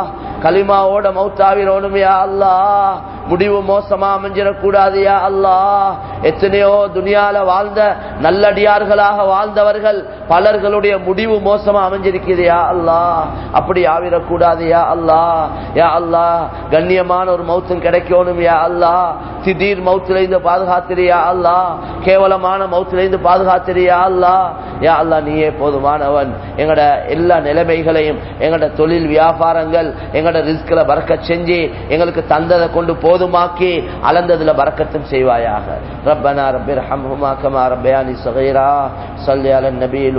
களிமாவோட மௌத்தாவிரோனும் யா அல்லா முடிவு மோசமா அமைஞ்சிடக்கூடாது யா அல்லா எத்தனையோ துனியால வாழ்ந்த நல்லடியார்களாக வாழ்ந்தவர்கள் பலர்களுடைய முடிவு மோசமா அமைஞ்சிருக்குது யா அல்லா அப்படி ஆவிடக்கூடாது யா அல்லா யா அல்லா கண்ணியமான ஒரு மௌத்தம் கிடைக்கணும் யா அல்லா திடீர் மௌத்துல இருந்து பாதுகாத்திரியா அல்லா கேவலமான மௌத்துல இருந்து பாதுகாத்திரியா அல்லா யா அல்லா நீயே போதுமானவன் எங்கட எல்லா நிலைமைகளையும் எங்கட தொழில் வியாபாரங்கள் எங்கட ரிஸ்கில பறக்க செஞ்சு எங்களுக்கு தந்ததை கொண்டு போதுமாக்கி அளந்ததுல பறக்கத்தும் செய்வாயாக ரப்பனா ரப்பிர் ஹம்ஹுமா கமா ரப்பயானி சகைரா சொல்லி அலன் நபி